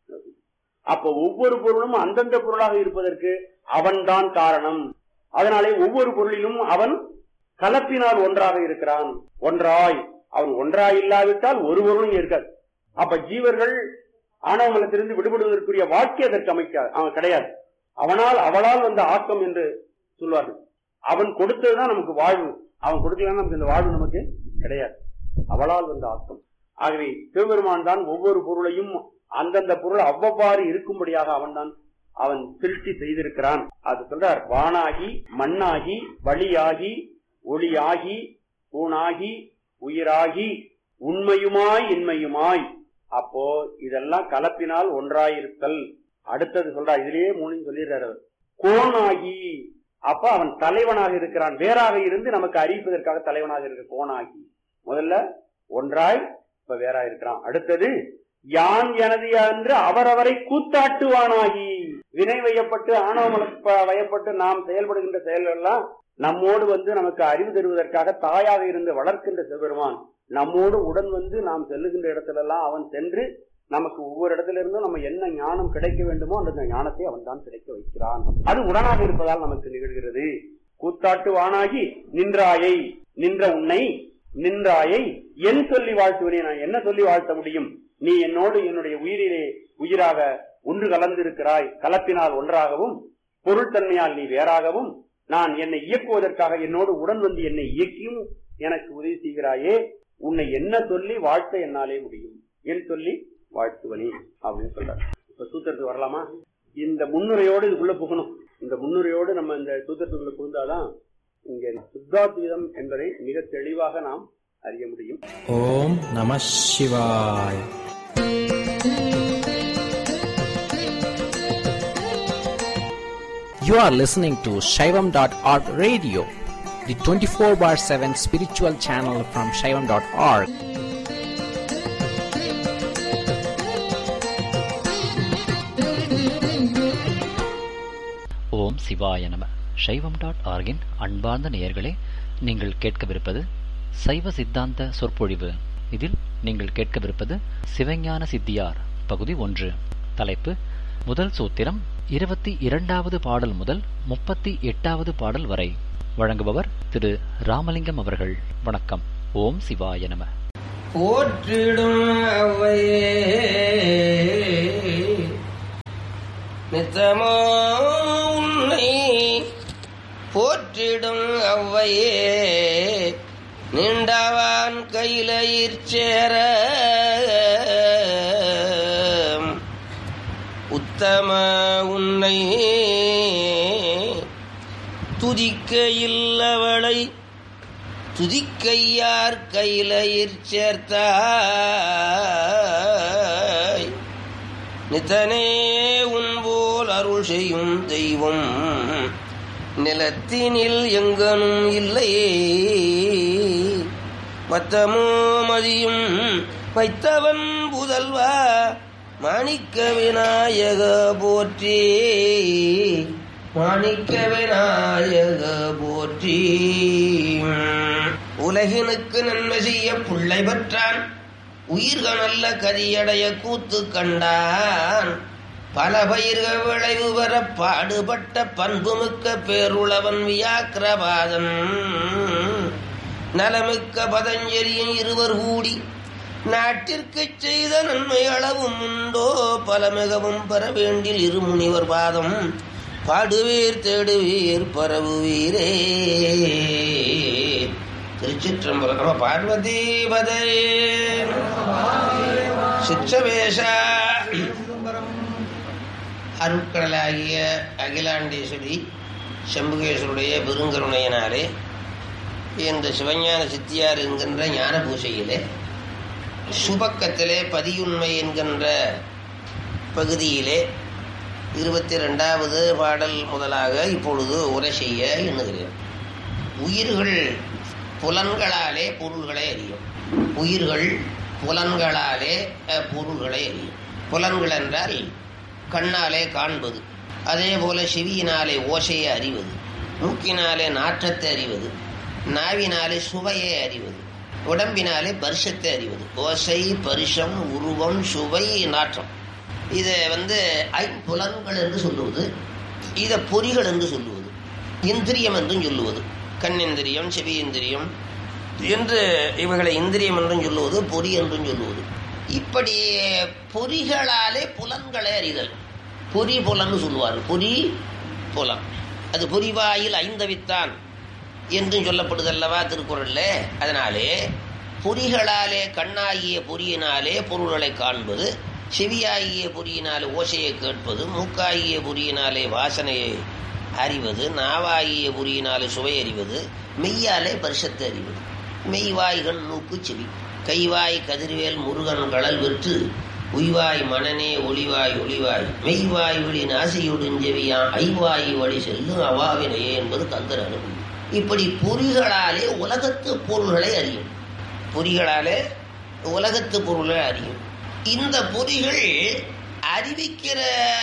அப்ப ஒவ்வொரு பொருளும் அந்தந்த பொருளாக இருப்பதற்கு அவன்தான் காரணம் அதனாலே ஒவ்வொரு பொருளிலும் அவன் கலப்பினால் ஒன்றாக இருக்கிறான் ஒன்றாய் அவன் ஒன்றாய் இல்லாவிட்டால் ஒரு பொருளும் இருக்காது அப்ப ஜீவர்கள் ஆணவமலத்திலிருந்து விடுபடுவதற்குரிய வாழ்க்கை அதற்கு அமைக்காது அவன் கிடையாது அவனால் அவளால் வந்த ஆக்கம் என்று சொல்வார்கள் அவன் கொடுத்ததுதான் நமக்கு வாழ்வு அவன் கொடுக்கலன்னா நமக்கு இந்த வாழ்வு நமக்கு கிடையாது அவளால் வந்த ஆக்கம் ஆகவே சிவபெருமான் தான் ஒவ்வொரு பொருளையும் அந்தந்த பொருள் அவ்வப்பாறு இருக்கும்படியாக அவன் தான் அவன் சிருஷ்டி செய்திருக்கிறான் அது சொல்றார் வானாகி மண்ணாகி வழியாகி ஒளியாகி ஊனாகி உயிராகி உண்மையுமாய் இன்மையுமாய் அப்போ இதெல்லாம் கலப்பினால் ஒன்றாயிருத்தல் அடுத்தது சொல்றா இதுலயே மூணு சொல்லிடுறாரு அவர் கோணாகி அப்ப அவன் தலைவனாக இருக்கிறான் வேறாக இருந்து நமக்கு அறிவிப்பதற்காக தலைவனாக இருக்க கோணாகி முதல்ல ஒன்றாய் இப்ப வேறா இருக்கிறான் அடுத்தது யான் எனது என்று அவரவரை கூத்தாட்டுவானாகி வினை வையப்பட்டு ஆணவ வயப்பட்டு நாம் செயல்படுகின்ற செயல்கள் எல்லாம் நம்மோடு வந்து நமக்கு அறிவு தருவதற்காக தாயாக இருந்து வளர்க்கின்ற சிவபெருமான் நம்மோடு உடன் வந்து நாம் செல்லுகின்ற இடத்துல எல்லாம் அவன் சென்று நமக்கு ஒவ்வொரு இடத்துல இருந்தும் நம்ம என்ன ஞானம் கிடைக்க வேண்டுமோ அந்த ஞானத்தை அவன் தான் கிடைக்க வைக்கிறான் அது உடனாக இருப்பதால் நமக்கு நிகழ்கிறது கூத்தாட்டு வானாகி நின்றாயை நின்ற உன்னை நின்றாயை என் சொல்லி வாழ்த்துவனே நான் என்ன சொல்லி வாழ்த்த முடியும் நீ என்னோடு என்னுடைய உயிரிலே உயிராக ஒன்று கலந்திருக்கிறாய் கலப்பினால் ஒன்றாகவும் பொருள்தன்மையால் நீ வேறாகவும் நான் என்னை இயக்குவதற்காக என்னோடு உடன் வந்து என்னை இயக்கியும் எனக்கு உதவி செய்கிறாயே உன்னை என்ன சொல்லி வாழ்த்த என்னாலே முடியும் என் சொல்லி வாழ்த்துவனே அப்படின்னு சொல்றாரு இப்ப சூத்திரத்துக்கு வரலாமா இந்த முன்னுரையோடு இதுக்குள்ள புகணும் இந்த முன்னுரையோடு நம்ம இந்த சூத்திரத்துக்குள்ள புகுந்தாதான் இங்க சுத்தாத்வீதம் என்பதை மிக தெளிவாக நாம் அறிய முடியும் ஓம் நம சிவாய் You are listening to Shaivam.org radio, the 24 bar 7 spiritual channel from Shaivam.org. ஓம் சிவாய நம சைவம் டாட் ஆர்கின் அன்பார்ந்த நேயர்களே நீங்கள் கேட்கவிருப்பது சைவ சித்தாந்த சொற்பொழிவு இதில் நீங்கள் கேட்கவிருப்பது சிவஞான சித்தியார் பகுதி ஒன்று தலைப்பு முதல் சூத்திரம் இருபத்தி இரண்டாவது பாடல் முதல் முப்பத்தி எட்டாவது பாடல் வரை வழங்குபவர் திரு ராமலிங்கம் அவர்கள் வணக்கம் ஓம் சிவாய நம போற்றிடும் அவையே நித்தமோ உன்னை போற்றிடும் அவ்வையே நீண்டவான் கையிலயிற் சேர உத்தம உன்னை துதிக்க இல்லவளை துதிக்கையார் கையிலயிற் சேர்த்தாய் நித்தனே உன்போல் அருள் செய்யும் தெய்வம் நிலத்தினில் எங்கனும் இல்லையே மத்தமோ மதியும் வைத்தவன் புதல்வா மாணிக்க விநாயக போற்றி மாணிக்க விநாயக போற்றி உலகினுக்கு நன்மை செய்ய புள்ளை பெற்றான் உயிர்கள் நல்ல கதியடைய கூத்து கண்டான் பல பயிர்கள் விளைவு பெற பாடுபட்ட பண்புமிக்க பேருளவன் வியாக்கிரபாதன் நலமிக்க பதஞ்சலியின் இருவர் கூடி நாட்டிற்கு செய்த நன்மை அளவும் உண்டோ பல மிகவும் பெற வேண்டில் இருமுனிவர் பாதம் பாடுவீர் தேடுவீர் பரவுவீரே திருச்சிற்றம்பலம் நம பார்வதி பதே சிற்றவேஷ அருட்கடலாகிய அகிலாண்டேஸ்வரி சம்புகேஸ்வருடைய பெருங்கருணையினாலே இந்த சிவஞான சித்தியார் என்கின்ற ஞான பூசையிலே சுபக்கத்திலே பதியுண்மை என்கின்ற பகுதியிலே இருபத்தி ரெண்டாவது பாடல் முதலாக இப்பொழுது உரை செய்ய எண்ணுகிறேன் உயிர்கள் புலன்களாலே பொருள்களை அறியும் உயிர்கள் புலன்களாலே அஹ், பொருள்களை அறியும் புலன்கள் என்றால் கண்ணாலே காண்பது அதே போல செவியினாலே ஓசையை அறிவது மூக்கினாலே நாற்றத்தை அறிவது நாவினாலே சுவையை அறிவது உடம்பினாலே பரிசத்தை அறிவது ஓசை பரிசம் உருவம் சுவை நாற்றம் இதை வந்து ஐம்புலன்கள் என்று சொல்லுவது இதை பொறிகள் என்று சொல்லுவது இந்திரியம் என்றும் சொல்லுவது கண்ணிந்திரியம் செவி இந்திரியம் என்று இவைகளை இந்திரியம் என்றும் சொல்லுவது பொறி என்றும் சொல்லுவது இப்படி பொறிகளாலே புலன்களை அறிதல் பொறி புலன்னு சொல்லுவார் பொறி புலன் அது பொறிவாயில் ஐந்தவித்தான் என்றும் சொல்லப்படுதல்லவா திருக்குறள்ல அதனாலே பொறிகளாலே கண்ணாகிய பொறியினாலே பொருள்களை காண்பது செவியாகிய பொறியினாலே ஓசையை கேட்பது மூக்காகிய பொறியினாலே வாசனையை அறிவது நாவாகிய பொறியினாலே சுவை அறிவது மெய்யாலே பரிசத்தை அறிவது மெய்வாய்கள் நூக்கு செவி கைவாய் கதிர்வேல் முருகன் கடல் வெற்று உய்வாய் மனநே ஒளிவாய் ஒளிவாய் மெய்வாய் ஒளி நாசியுடுஞ்செவியான் ஐவாய் வழி செல்லும் அவாவினையே என்பது கந்தர் அனுபவம் இப்படி பொறிகளாலே உலகத்து பொருள்களை அறியும் பொறிகளாலே உலகத்து பொருளை அறியும் இந்த பொறிகள் அறிவிக்கிற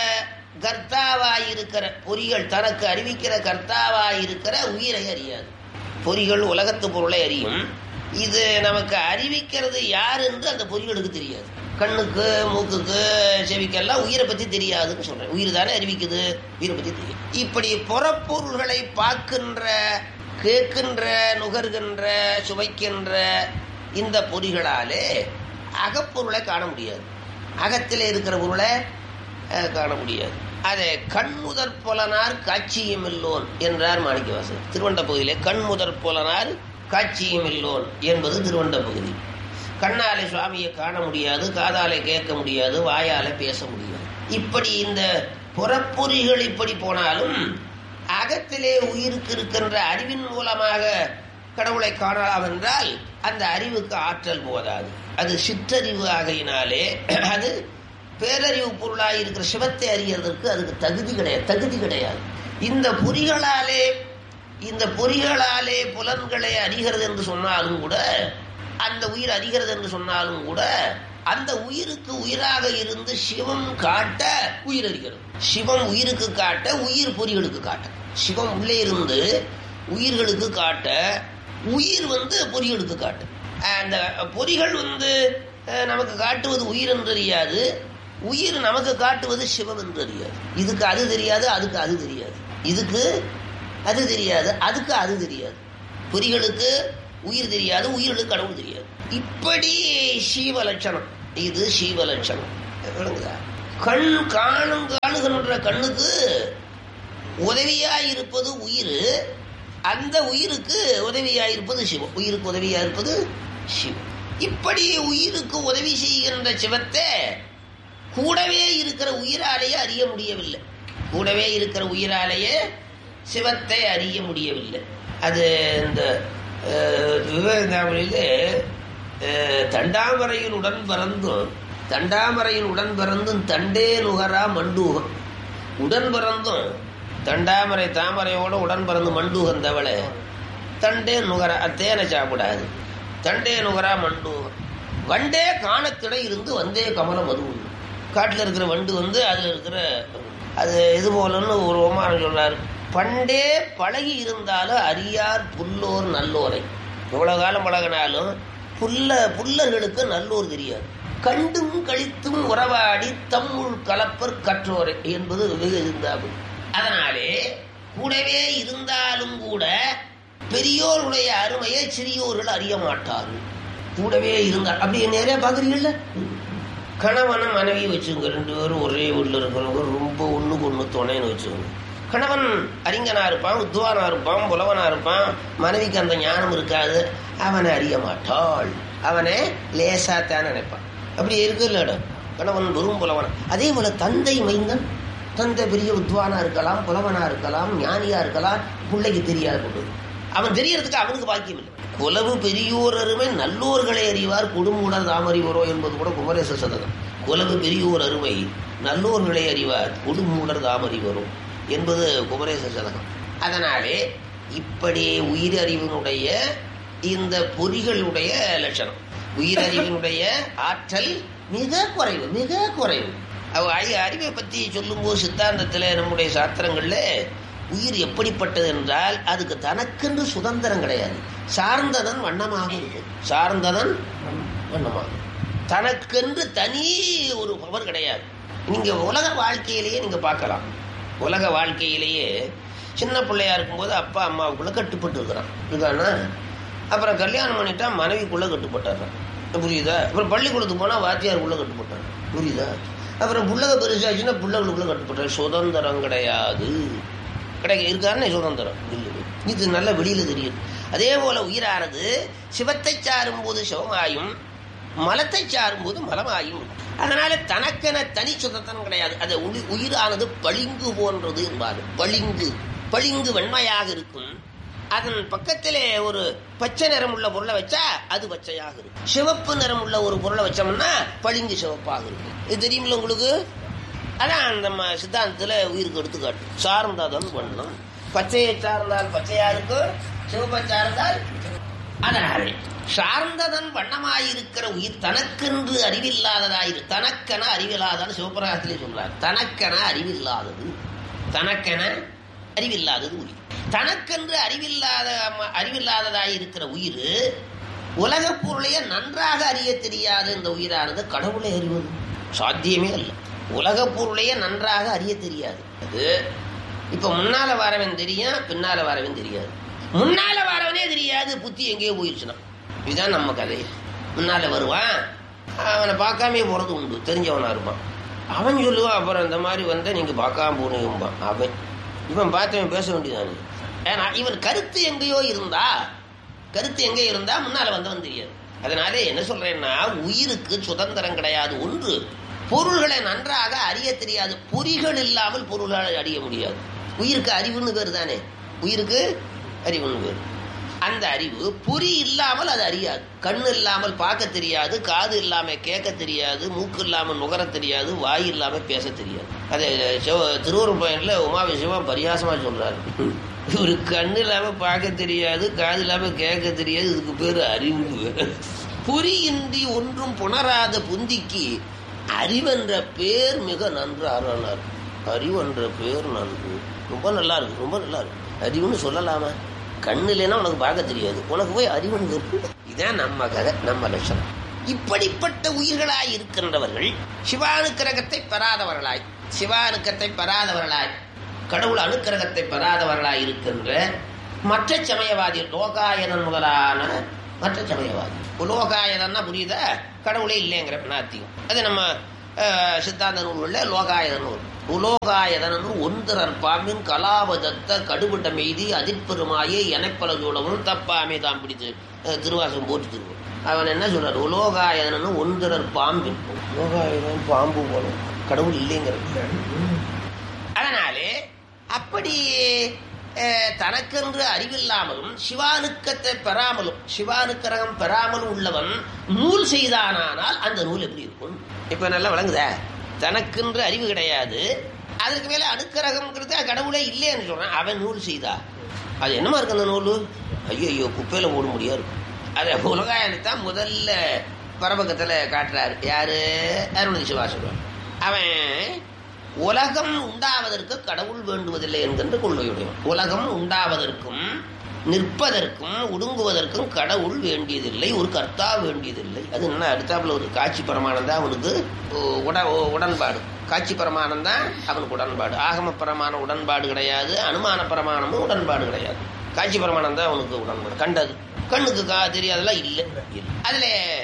கர்த்தாவாயிருக்கிற பொறிகள் தனக்கு அறிவிக்கிற கர்த்தாவாயிருக்கிற உயிரை அறியாது பொறிகள் உலகத்து பொருளை அறியும் இது நமக்கு அறிவிக்கிறது யார் என்று அந்த பொறிகளுக்கு தெரியாது கண்ணுக்கு மூக்குக்கு செவிக்கெல்லாம் உயிரை பத்தி தெரியாதுன்னு சொல்றேன் உயிர் தானே அறிவிக்குது உயிரை பத்தி தெரியும் இப்படி புறப்பொருள்களை பார்க்கின்ற கேட்கின்ற நுகர்கின்ற சுவைக்கின்ற இந்த பொறிகளாலே அகப்பொருளை காண முடியாது அகத்திலே இருக்கிற பொருளை அஹ், காண முடியாது அதை கண்முதற் புலனார் காட்சியும் இல்லோன் என்றார் மாணிக்கவாசகர் திருவண்ட பகுதியிலே கண்முதற் புலனார் காட்சியும் இல்லோன் என்பது திருவண்ட பகுதி கண்ணாலே சுவாமியை காண முடியாது காதாலே கேட்க முடியாது வாயாலே பேச முடியாது இப்படி இந்த புறப்பொறிகள் இப்படி போனாலும் அகத்திலே உயிருக்கு இருக்கின்ற அறிவின் மூலமாக கடவுளை காணலாம் என்றால் அந்த அறிவுக்கு ஆற்றல் போதாது அது சிற்றறிவு ஆகையினாலே அது பேரறிவு பொருளாக இருக்கிற சிவத்தை அறியறதற்கு அதுக்கு தகுதி கிடையாது தகுதி கிடையாது இந்த பொறிகளாலே இந்த பொறிகளாலே புலன்களை அறிகிறது என்று சொன்னாலும் கூட அந்த உயிர் அறிகிறது என்று சொன்னாலும் கூட அந்த உயிருக்கு உயிராக இருந்து சிவம் காட்ட உயிர் அறிகிறது சிவம் உயிருக்கு காட்ட உயிர் பொறிகளுக்கு காட்ட சிவம் உள்ளே இருந்து உயிர்களுக்கு காட்ட உயிர் வந்து பொறிகளுக்கு காட்டு அந்த பொறிகள் வந்து அஹ், நமக்கு காட்டுவது உயிர் என்று அறியாது உயிர் நமக்கு காட்டுவது சிவம் என்று அறியாது இதுக்கு அது தெரியாது அதுக்கு அது தெரியாது இதுக்கு அது தெரியாது அதுக்கு அது தெரியாது பொறிகளுக்கு உயிர் தெரியாது உயிர்களுக்கு கடவுள் தெரியாது இப்படி சீவ லட்சணம் இது சீவ லட்சணம் விளங்குதா கண் காணும் காணுகின்ற கண்ணுக்கு உதவியாயிருப்பது உயிர் அந்த உயிருக்கு உதவியாயிருப்பது சிவம் உயிருக்கு உதவியாயிருப்பது சிவம் இப்படி உயிருக்கு உதவி செய்கின்ற சிவத்தை கூடவே இருக்கிற உயிராலேயே அறிய முடியவில்லை கூடவே இருக்கிற உயிராலேயே சிவத்தை அறிய முடியவில்லை அது இந்த விவேகாமிலே தண்டாமரையில் உடன் பிறந்தும் தண்டாமரையில் உடன் பிறந்தும் தண்டே நுகரா மண்டூகம் உடன் பிறந்தும் தண்டாமரை தாமரையோட உடன் பிறந்து மண்டூகம் தவளை தண்டே நுகரா தேனை சாப்பிடாது தண்டே நுகரா மண்டூகம் வண்டே காணத்திட இருந்து வந்தே கமலம் மது உண்டு காட்டில் இருக்கிற வண்டு வந்து அதில் இருக்கிற அது இது போலன்னு ஒரு ஓமானம் சொல்றாரு பண்டே பழகி இருந்தாலும் அறியார் புல்லோர் நல்லோரை எவ்வளவு காலம் பழகினாலும் புல்ல புல்லர்களுக்கு நல்லோர் தெரியாது கண்டும் கழித்தும் உறவாடி தம்முள் கலப்பர் கற்றோரை என்பது வெகு இருந்தாகும் அதனாலே கூடவே இருந்தாலும் கூட பெரியோருடைய அருமையை சிறியோர்கள் அறிய மாட்டார்கள் கூடவே இருந்தார் அப்படி நிறைய பாக்குறீங்கல்ல கணவனும் மனைவி வச்சுங்க ரெண்டு பேரும் ஒரே வீட்டில் இருக்கிறவங்க ரொம்ப ஒண்ணுக்கு ஒண்ணு துணைன்னு வச்சுக்கோங்க கணவன் அறிஞனா இருப்பான் உத்துவானா இருப்பான் புலவனா இருப்பான் மனைவிக்கு அந்த ஞானம் இருக்காது அவனை அறிய மாட்டாள் அவனை லேசா தான் நினைப்பான் அப்படி இருக்கு இல்ல கணவன் வெறும் புலவன் அதே போல தந்தை மைந்தன் தந்தை பெரிய உத்வானா இருக்கலாம் புலவனா இருக்கலாம் ஞானியா இருக்கலாம் பிள்ளைக்கு தெரியாது அவன் தெரியறதுக்கு அவனுக்கு பாக்கியம் இல்லை குலவு பெரியோர் அருமை நல்லோர்களை அறிவார் கொடுமுடல் தாமறிவரோ என்பது கூட குமரேச சதகம் குலவு பெரியோர் அருமை நல்லோர்களை அறிவார் கொடுமூடர் தாமறிவரோ என்பது குமரேச சதகம் அதனாலே இப்படி உயிரறிவினுடைய இந்த பொறிகளுடைய லட்சணம் உயிரறிவினுடைய ஆற்றல் மிக குறைவு மிக குறைவு அவ அறிவை பத்தி சொல்லும்போது சித்தாந்தத்தில் நம்முடைய சாஸ்திரங்கள்ல உயிர் எப்படிப்பட்டது என்றால் அதுக்கு தனக்கென்று சுதந்திரம் கிடையாது சார்ந்ததன் வண்ணமாக இருக்கும் சார்ந்ததன் வண்ணமாக தனக்கென்று தனி ஒரு பவர் கிடையாது நீங்க உலக வாழ்க்கையிலேயே நீங்க பார்க்கலாம் உலக வாழ்க்கையிலேயே சின்ன பிள்ளையா இருக்கும்போது அப்பா அம்மாவுக்குள்ள கட்டுப்பட்டு இருக்கிறான் இருக்கானா அப்புறம் கல்யாணம் பண்ணிட்டா மனைவிக்குள்ள கட்டுப்பட்டுறான் புரியுதா அப்புறம் பள்ளிக்கூடத்துக்கு போனா வாத்தியாருக்குள்ள கட்டுப்பட்டான் புரியுதா அப்புறம் புள்ளக பெருசாச்சுன்னா பிள்ளைகளுக்குள்ள கட்டுப்பட்டார் சுதந்திரம் கிடையாது கிடைக்க இருக்காருன்னு சுதந்திரம் இல்லை இது நல்ல வெளியில தெரியும் அதே போல உயிரானது சிவத்தை சாரும் போது சிவமாயும் மலத்தை சாரும் போது மலமாயும் அதனால தனக்கென தனி சுதந்திரம் கிடையாது அது உயிரானது பளிங்கு போன்றது என்பாரு பளிங்கு பளிங்கு வெண்மையாக இருக்கும் அதன் பக்கத்திலே ஒரு பச்சை நிறம் உள்ள பொருளை வச்சா அது பச்சையாக இருக்கும் சிவப்பு நிறம் உள்ள ஒரு பொருளை வச்சோம்னா பளிங்கு சிவப்பாக இருக்கும் இது தெரியுமில்ல உங்களுக்கு அதான் நம்ம சித்தாந்தத்தில் உயிருக்கு எடுத்துக்காட்டு சார்ந்ததன் வண்ணம் பச்சையை சார்ந்தால் பச்சையா இருக்கும் சிவப்பை சார்ந்தால் அதனாலே சார்ந்ததன் வண்ணமாயிருக்கிற உயிர் தனக்கென்று அறிவில்லாததாயிரு தனக்கென அறிவில்லாதான்னு சிவபிரகாசத்திலே சொல்றார் தனக்கென அறிவில்லாதது தனக்கென அறிவில்லாதது உயிர் தனக்கென்று அறிவில்லாத அறிவில்லாததாயிருக்கிற உயிர் உலக பொருளையே நன்றாக அறிய தெரியாத இந்த உயிரானது கடவுளை அறிவது சாத்தியமே அல்ல உலக பொருளையே நன்றாக அறிய தெரியாது அது இப்ப முன்னால வரவன் தெரியும் பின்னால வரவன் தெரியாது முன்னால வரவனே தெரியாது புத்தி எங்கேயோ போயிடுச்சுனா இதுதான் நம்ம கதை முன்னால வருவான் அவனை பார்க்காமே போறது உண்டு தெரிஞ்சவனா இருப்பான் அவன் சொல்லுவான் அப்புறம் இந்த மாதிரி வந்த நீங்க பார்க்காம போனீங்கம்பான் அவன் இவன் பார்த்தவன் பேச வேண்டியதானே ஏன்னா இவன் கருத்து எங்கேயோ இருந்தா கருத்து எங்கே இருந்தா முன்னால வந்தவன் தெரியாது அதனால என்ன சொல்றேன்னா உயிருக்கு சுதந்திரம் கிடையாது ஒன்று பொருள்களை நன்றாக அறிய தெரியாது பொறிகள் இல்லாமல் பொருள்களை அறிய முடியாது உயிருக்கு அறிவுன்னு பேர் தானே உயிருக்கு அறிவுன்னு பேர் அந்த அறிவு பொறி இல்லாமல் அது அறியாது கண் இல்லாமல் பார்க்க தெரியாது காது இல்லாம கேட்க தெரியாது மூக்கு இல்லாமல் நுகர தெரியாது வாய் இல்லாம பேச தெரியாது அது திருவூர் பயன்ல உமாவிசிவம் பரியாசமா சொல்றாரு ஒரு கண் இல்லாம பார்க்க தெரியாது காது இல்லாம கேட்க தெரியாது இதுக்கு பேரு அறிவு பொறியின்றி ஒன்றும் புணராத புந்திக்கு அறிவென்ற பேர் மிக நன்று அரணர் அறிவென்ற பேர் நன்று ரொம்ப நல்லா இருக்கு ரொம்ப நல்லா இருக்கு அறிவுன்னு சொல்லலாமா கண்ணு இல்லைன்னா உனக்கு பார்க்க தெரியாது உனக்கு போய் அறிவுன்னு இருக்கு இதான் நம்ம கதை நம்ம லட்சணம் இப்படிப்பட்ட உயிர்களாய் இருக்கின்றவர்கள் சிவானுக்கிரகத்தை பெறாதவர்களாய் சிவானுக்கத்தை பெறாதவர்களாய் கடவுள் அனுக்கிரகத்தை பெறாதவர்களாய் இருக்கின்ற மற்ற சமயவாதி லோகாயனன் முதலான மற்ற சமயவாதி லோகாயதன்னா புரியுதா கடவுளே இல்லைங்கிற நாத்தியம் அது நம்ம அஹ், சித்தாந்த நூல்களில் லோகாயத நூல் உலோகாயதன் என்று ஒன்றிறன் பாம்பின் கலாபதத்த கடுபட்ட மெய்தி அதிர்பெருமாயே எனப்பல சூழவும் தப்பாமே தான் பிடித்து அஹ், திருவாசகம் போட்டு திருவோம் அவன் என்ன சொல்றார் உலோகாயதன் ஒன்றிறன் பாம்பின் உலோகாயதன் பாம்பு போல கடவுள் இல்லைங்கிறது அதனாலே அப்படி அஹ், தனக்கென்று அறிவில்லாமலும் சிவானுக்கத்தை பெறாமலும் சிவானுக்கரகம் பெறாமலும் உள்ளவன் நூல் செய்தானானால் அந்த நூல் எப்படி இருக்கும் இப்ப நல்லா விளங்குதா தனக்கென்று அறிவு கிடையாது அதுக்கு மேல அனுக்கரகம்ங்கிறது கடவுளே இல்லைன்னு சொல்றான் அவன் நூல் செய்தா அது என்னமா இருக்கு அந்த நூல் ஐயோ ஐயோ குப்பையில போட முடியாது அதை உலகாயத்தான் முதல்ல பரபக்கத்துல காட்டுறாரு யாரு அருணதி சிவாசுரன் அவன் உலகம் உண்டாவதற்கு கடவுள் வேண்டுவதில்லை என்கின்ற கொள்கையுடையவன் உலகம் உண்டாவதற்கும் நிற்பதற்கும் ஒடுங்குவதற்கும் கடவுள் வேண்டியதில்லை ஒரு கர்த்தா வேண்டியதில்லை அது என்ன அடுத்தாப்புல ஒரு காட்சி பிரமாணம் தான் அவனுக்கு உட உடன்பாடு காட்சி பிரமாணம் தான் அவனுக்கு உடன்பாடு ஆகம பிரமாண உடன்பாடு கிடையாது அனுமான பிரமாணமும் உடன்பாடு கிடையாது காட்சி பிரமாணம் தான் அவனுக்கு உடன்பாடு கண்டது கண்ணுக்கு கா தெரியாதெல்லாம் இல்லை அதுல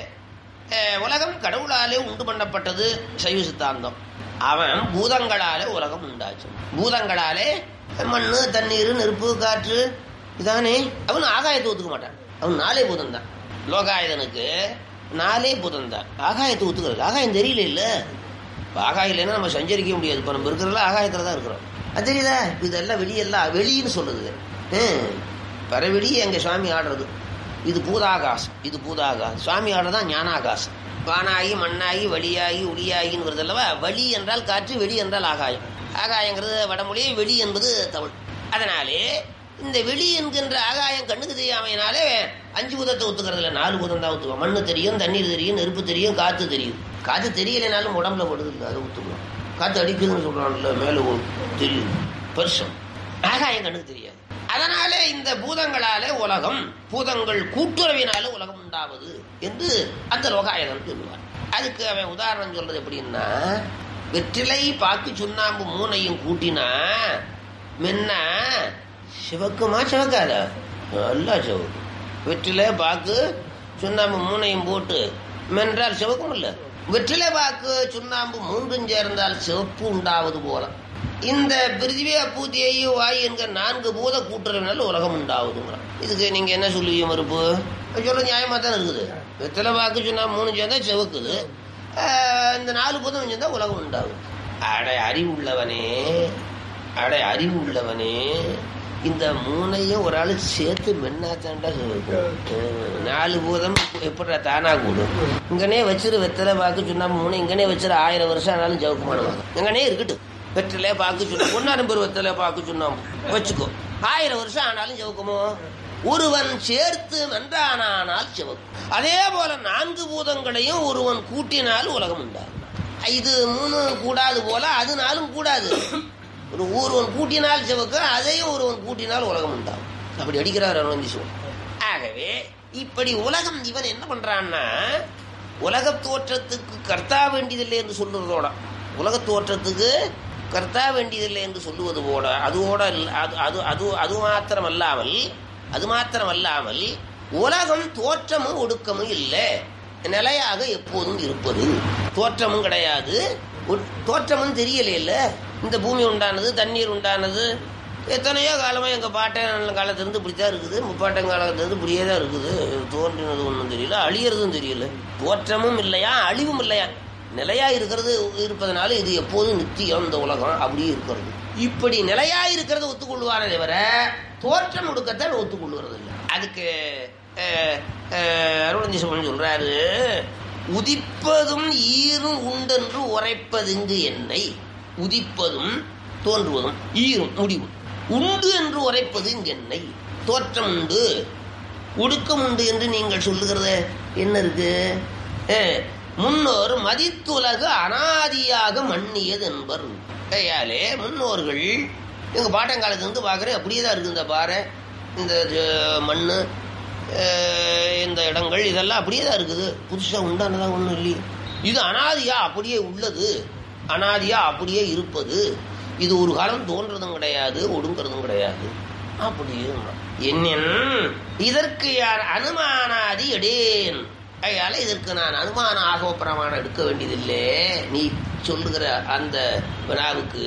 அஹ், உலகம் கடவுளாலே உண்டு பண்ணப்பட்டது சைவ சித்தாந்தம் அவன் பூதங்களாலே உலகம் உண்டாச்சு பூதங்களாலே மண்ணு தண்ணீர் நெருப்பு காற்று இதானே அவன் ஆகாயத்தை ஒத்துக்க மாட்டான் அவன் நாலே பூதம் தான் லோகாயுதனுக்கு நாலே பூதம் தான் ஆகாயத்தை ஒத்துக்கிறது ஆகாயம் தெரியல இல்ல இப்ப ஆகாயம் இல்லைன்னா நம்ம சஞ்சரிக்க முடியாது இப்ப நம்ம இருக்கிறதுல ஆகாயத்துல தான் இருக்கிறோம் அது தெரியுதா இப்ப இதெல்லாம் வெளியெல்லாம் வெளின்னு சொல்லுது ஹம். பரவெளி எங்க சுவாமி ஆடுறது இது பூதாகாசம் இது பூதாகாசம் சுவாமி ஆடுறதான் ஞானாகாசம் வானாகி மண்ணாகி வழியாகி ஒளியாகின்னு வருது அல்லவா வழி என்றால் காற்று வெளி என்றால் ஆகாயம் ஆகாயங்கிறது வடமொழி வெளி என்பது தமிழ் அதனாலே இந்த வெளி என்கின்ற ஆகாயம் கண்ணுக்கு தெரியாமையினாலே அஞ்சு பூதத்தை ஒத்துக்கிறது இல்லை நாலு பூதம் தான் ஒத்துக்குவோம் மண்ணு தெரியும் தண்ணீர் தெரியும் நெருப்பு தெரியும் காத்து தெரியும் காத்து தெரியலைனாலும் உடம்புல படுது இல்லை அதை ஒத்துக்கணும் காத்து அடிக்குதுன்னு சொல்றான்ல மேல ஒரு தெரியும் பெருசம் ஆகாயம் கண்ணுக்கு தெரியாது அதனால இந்த பூதங்களாலே உலகம் பூதங்கள் கூட்டுறவினால உலகம் உண்டாவது என்று அந்த லோகாயதன் சொல்லுவார் அதுக்கு அவன் உதாரணம் சொல்றது எப்படின்னா வெற்றிலை பாக்கு சுண்ணாம்பு மூணையும் கூட்டினா முன்ன சிவக்குமா சிவக்காதா நல்லா சிவக்கு வெற்றிலை பாக்கு சுண்ணாம்பு மூணையும் போட்டு மென்றால் சிவக்கும் இல்ல வெற்றிலை பாக்கு சுண்ணாம்பு மூன்றும் சேர்ந்தால் சிவப்பு உண்டாவது போல இந்த பிருத்திவியா பூத்தியையோ வாயு என்கிற நான்கு பூத கூட்டுறவினால் உலகம் உண்டாகுதுங்கிறான் இதுக்கு நீங்க என்ன சொல்லுவீங்க மறுப்பு சொல்ல நியாயமா தானே இருக்குது வெற்றிலை பாக்கு சுண்ணாம்பு மூணு சேர்ந்தா சிவக்குது ஆஹ் இந்த நாலு பூதம் சேர்ந்தா உலகம் உண்டாகும் அடை அறிவு உள்ளவனே அடை அறிவு உள்ளவனே இந்த மூணையும் ஒரு ஆளு சேர்த்து மென்னாத்தாண்டா நாலு பூதம் எப்படி தானா கூடும் இங்கனே வச்சிரு வெத்தலை பாக்கு சொன்னா மூணு இங்கனே வச்சிரு ஆயிரம் வருஷம் ஆனாலும் ஜவுக்கு மாடுவாங்க இங்கனே இருக்கட்டும் வெற்றிலே பாக்கு சொன்னா பொன்னாரம் பெரு வெத்தலை பாக்கு சொன்னோம் வச்சுக்கோ ஆயிரம் வருஷம் ஆனாலும் ஜவுக்குமோ ஒருவன் சேர்த்து வென்றானால் சிவக்கும் அதே போல நான்கு பூதங்களையும் ஒருவன் கூட்டினால் உலகம் உண்டாகும் இது மூணு கூடாது போல அது நாளும் கூடாது ஒரு ஒருவன் கூட்டினால் சிவக்கு அதையும் ஒருவன் கூட்டினால் உலகம் உண்டாகும் அப்படி அடிக்கிறார் அருணந்தி சிவன் ஆகவே இப்படி உலகம் இவன் என்ன பண்றான்னா உலக தோற்றத்துக்கு கர்த்தா வேண்டியதில்லை என்று சொல்லுறதோட உலக தோற்றத்துக்கு கர்த்தா வேண்டியதில்லை என்று சொல்லுவது போல அதோட இல்ல- அது அது அது அது மாத்திரம் அல்லாமல் அது மாத்திரம் அல்லாமல் உலகம் தோற்றமும் ஒடுக்கமும் இல்லை நிலையாக எப்போதும் இருப்பது தோற்றமும் கிடையாது உட்- தோற்றமும் தெரியலையில்ல இந்த பூமி உண்டானது தண்ணீர் உண்டானது எத்தனையோ காலமா எங்க பாட்டன் காலத்திலிருந்து இப்படித்தான் இருக்குது முப்பாட்டன் காலத்திலிருந்து இப்படியே தான் இருக்குது தோன்றினது ஒன்றும் தெரியல அழியறதும் தெரியல தோற்றமும் இல்லையா அழிவும் இல்லையா நிலையா இருக்கிறது இருப்பதனால இது எப்போதும் நித்தியம் இந்த உலகம் அப்படியே இருக்கிறது இப்படி நிலையா இருக்கிறத ஒத்துக்கொள்வாரே தவிர தோற்றம் ஒடுக்கத்தான் ஒத்துக்கொள்வது இல்லை அதுக்கு அஹ், அஹ், அருணந்தி சிவன் சொல்றாரு உதிப்பதும் ஈரும் உண்டென்று உரைப்பதுங்கு என்னை உதிப்பதும் தோன்றுவதும் ஈரும் முடிவும் உண்டு என்று உரைப்பது இங்கு என்னை தோற்றம் உண்டு ஒடுக்கம் உண்டு என்று நீங்கள் சொல்லுகிறது என்ன இருக்கு அஹ், முன்னோர் மதித்துலகு அனாதியாக மன்னியது என்பர் கையாலே முன்னோர்கள் எங்க பாட்டங்காலத்துல இருந்து பாக்குறேன் அப்படியே தான் இருக்கு இந்த பாறை இந்த அஹ், மண்ணு அஹ், இந்த இடங்கள் இதெல்லாம் அப்படியே தான் இருக்குது புதுசா உண்டானதா ஒண்ணும் இல்லையே இது அனாதியா அப்படியே உள்ளது அனாதியா அப்படியே இருப்பது இது ஒரு காலம் தோன்றதும் கிடையாது ஒடுங்கிறதும் கிடையாது அப்படியே என்னென் இதற்கு யார் அனுமானாதி எடேன் அதனால இதற்கு நான் அனுமான ஆகவ பிரமாணம் எடுக்க வேண்டியதில்லை நீ சொல்லுகிற அந்த வினாவுக்கு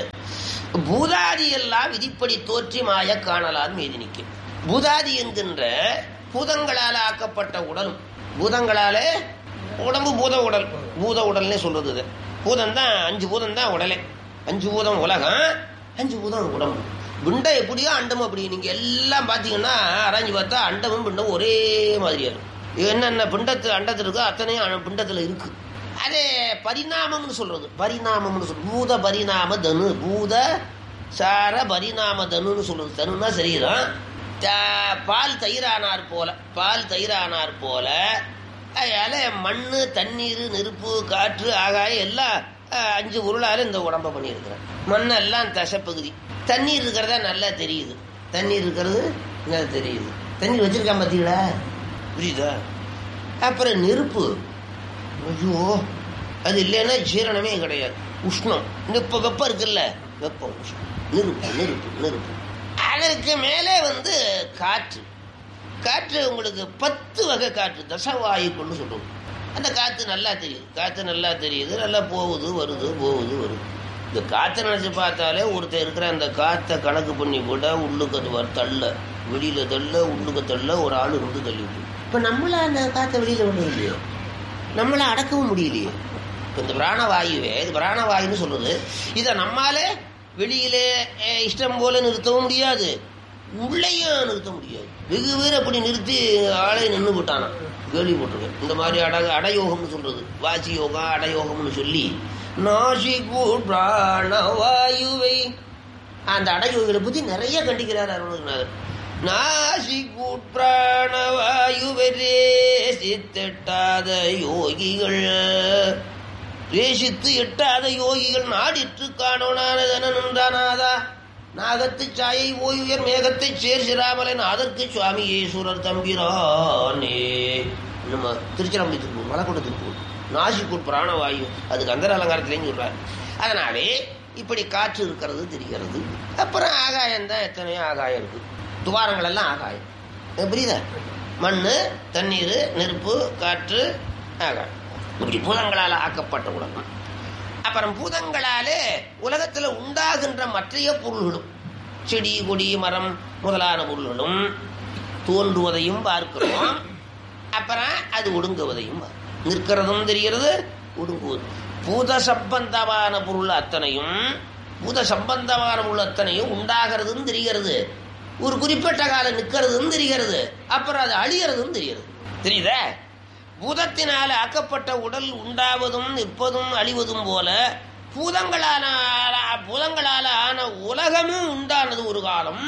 பூதாதி எல்லாம் விதிப்படி தோற்றி மாய காணலான் மீதி நிற்கும் பூதாதி என்கின்ற பூதங்களால ஆக்கப்பட்ட உடலும் பூதங்களாலே உடம்பு பூத உடல் பூத உடல்னே சொல்றது இது பூதம் தான் அஞ்சு பூதம் தான் உடலே அஞ்சு பூதம் உலகம் அஞ்சு பூதம் உடம்பு பிண்டம் எப்படியோ அண்டமும் அப்படி நீங்க எல்லாம் பாத்தீங்கன்னா அரைஞ்சு பார்த்தா அண்டமும் பிண்டம் ஒரே மாதிரியா இருக்கும் என்னென்ன பிண்டத்து அண்டத்தில் இருக்கோ அத்தனையும் அ- பிண்டத்துல இருக்கு அதே பரிணாமம்னு சொல்றது பரிணாமம்னு சொல்றது பூத பரிணாம தனு பூத சார பரிணாம தனுன்னு சொல்றது தனுன்னா சரீரம் த- பால் தயிரானார் போல பால் தயிரானார் போல அதனால மண்ணு தண்ணீர் நெருப்பு காற்று ஆகாயம் எல்லாம் அஹ், அஞ்சு உருளால இந்த உடம்ப பண்ணியிருக்கிறேன் மண்ணெல்லாம் தசப்பகுதி தண்ணீர் இருக்கிறதா நல்லா தெரியுது தண்ணீர் இருக்கிறது நல்லா தெரியுது தண்ணீர் வச்சிருக்கான் பார்த்தீங்களா புரியுதா அப்புறம் நெருப்பு ஐயோ அது இல்லைன்னா ஜீரணமே கிடையாது உஷ்ணம் இப்போ வெப்பம் இருக்குல்ல வெப்பம் உஷ்ணம் நெருப்பு நெருப்பு நெருப்பு அதற்கு மேலே வந்து காற்று காற்று உங்களுக்கு பத்து வகை காற்று தசவாயுக்குன்னு சொல்லுவோம் அந்த காற்று நல்லா தெரியுது காற்று நல்லா தெரியுது நல்லா போகுது வருது போகுது வருது இந்த காற்றை நினச்சி பார்த்தாலே ஒருத்தர் இருக்கிற அந்த காற்றை கணக்கு பண்ணி கூட உள்ளுக்கு அது வர தள்ள வெளியில தள்ள உள்ளுக்கு தள்ள ஒரு ஆள் இருந்து தள்ளி விட்டு இப்போ நம்மள அந்த காற்றை வெளியில விட இல்லையோ நம்மளை அடக்கவும் முடியலையே இப்போ இந்த பிராணவாயுவே இது பிராணவாயுன்னு சொல்றது இதை நம்மாலே வெளியிலே அஹ், இஷ்டம் போல நிறுத்தவும் முடியாது உள்ளேயும் நிறுத்த முடியாது வெகு பேர் அப்படி நிறுத்தி ஆளை நின்று போட்டானா கேள்வி போட்டிருக்கேன் இந்த மாதிரி அட அடயோகம்னு சொல்றது வாசி யோகம் அடயோகம்னு சொல்லி நாசிகூர் பிராணவாயுவை அந்த அடயோகிகளை பத்தி நிறைய கண்டிக்கிறார் அருணகிரிநாதர் நாசிகூட் பிராணவாயுவை ரேசித்தெட்டாத யோகிகள் ரேசித்து எட்டாத யோகிகள் நாடிற்று காணோனானதன நின்றானாதா நாகத்து சாயை ஓய்வுயர் மேகத்தை சேர் சிராமலன் அதற்கு சுவாமி ஈஸ்வரர் தம்பிரானே நம்ம திருச்சிராமணி திருப்பூர் மலக்கோட்டை திருப்பூர் நாசிக்கூர் பிராணவாயு அது கந்தர அலங்காரத்திலேயும் சொல்றாரு அதனாலே இப்படி காற்று இருக்கிறது தெரிகிறது அப்புறம் ஆகாயம் தான் எத்தனையோ ஆகாயம் இருக்கு துவாரங்கள் எல்லாம் ஆகாயம் அது புரியுதா மண்ணு தண்ணீர் நெருப்பு காற்று ஆகாயம் இப்படி பூதங்களால் ஆக்கப்பட்ட உலகம் அப்புறம் பூதங்களாலே உலகத்துல உண்டாகின்ற மற்றைய பொருள்களும் செடி கொடி மரம் முதலான பொருள்களும் தோன்றுவதையும் பார்க்கிறோம் அப்புறம் அது ஒடுங்குவதையும் பார்க்கிறோம். நிற்கிறதும் தெரிகிறது ஒடுங்குவது பூத சம்பந்தமான பொருள் அத்தனையும் பூத சம்பந்தமான பொருள் அத்தனையும் உண்டாகிறதும் தெரிகிறது ஒரு குறிப்பிட்ட காலம் நிற்கிறதும் தெரிகிறது அப்புறம் அது அழியறதும் தெரிகிறது தெரியுதா பூதத்தினால ஆக்கப்பட்ட உடல் உண்டாவதும் நிற்பதும் அழிவதும் போல பூதங்களான பூதங்களால ஆன உலகமும் உண்டானது ஒரு காலம்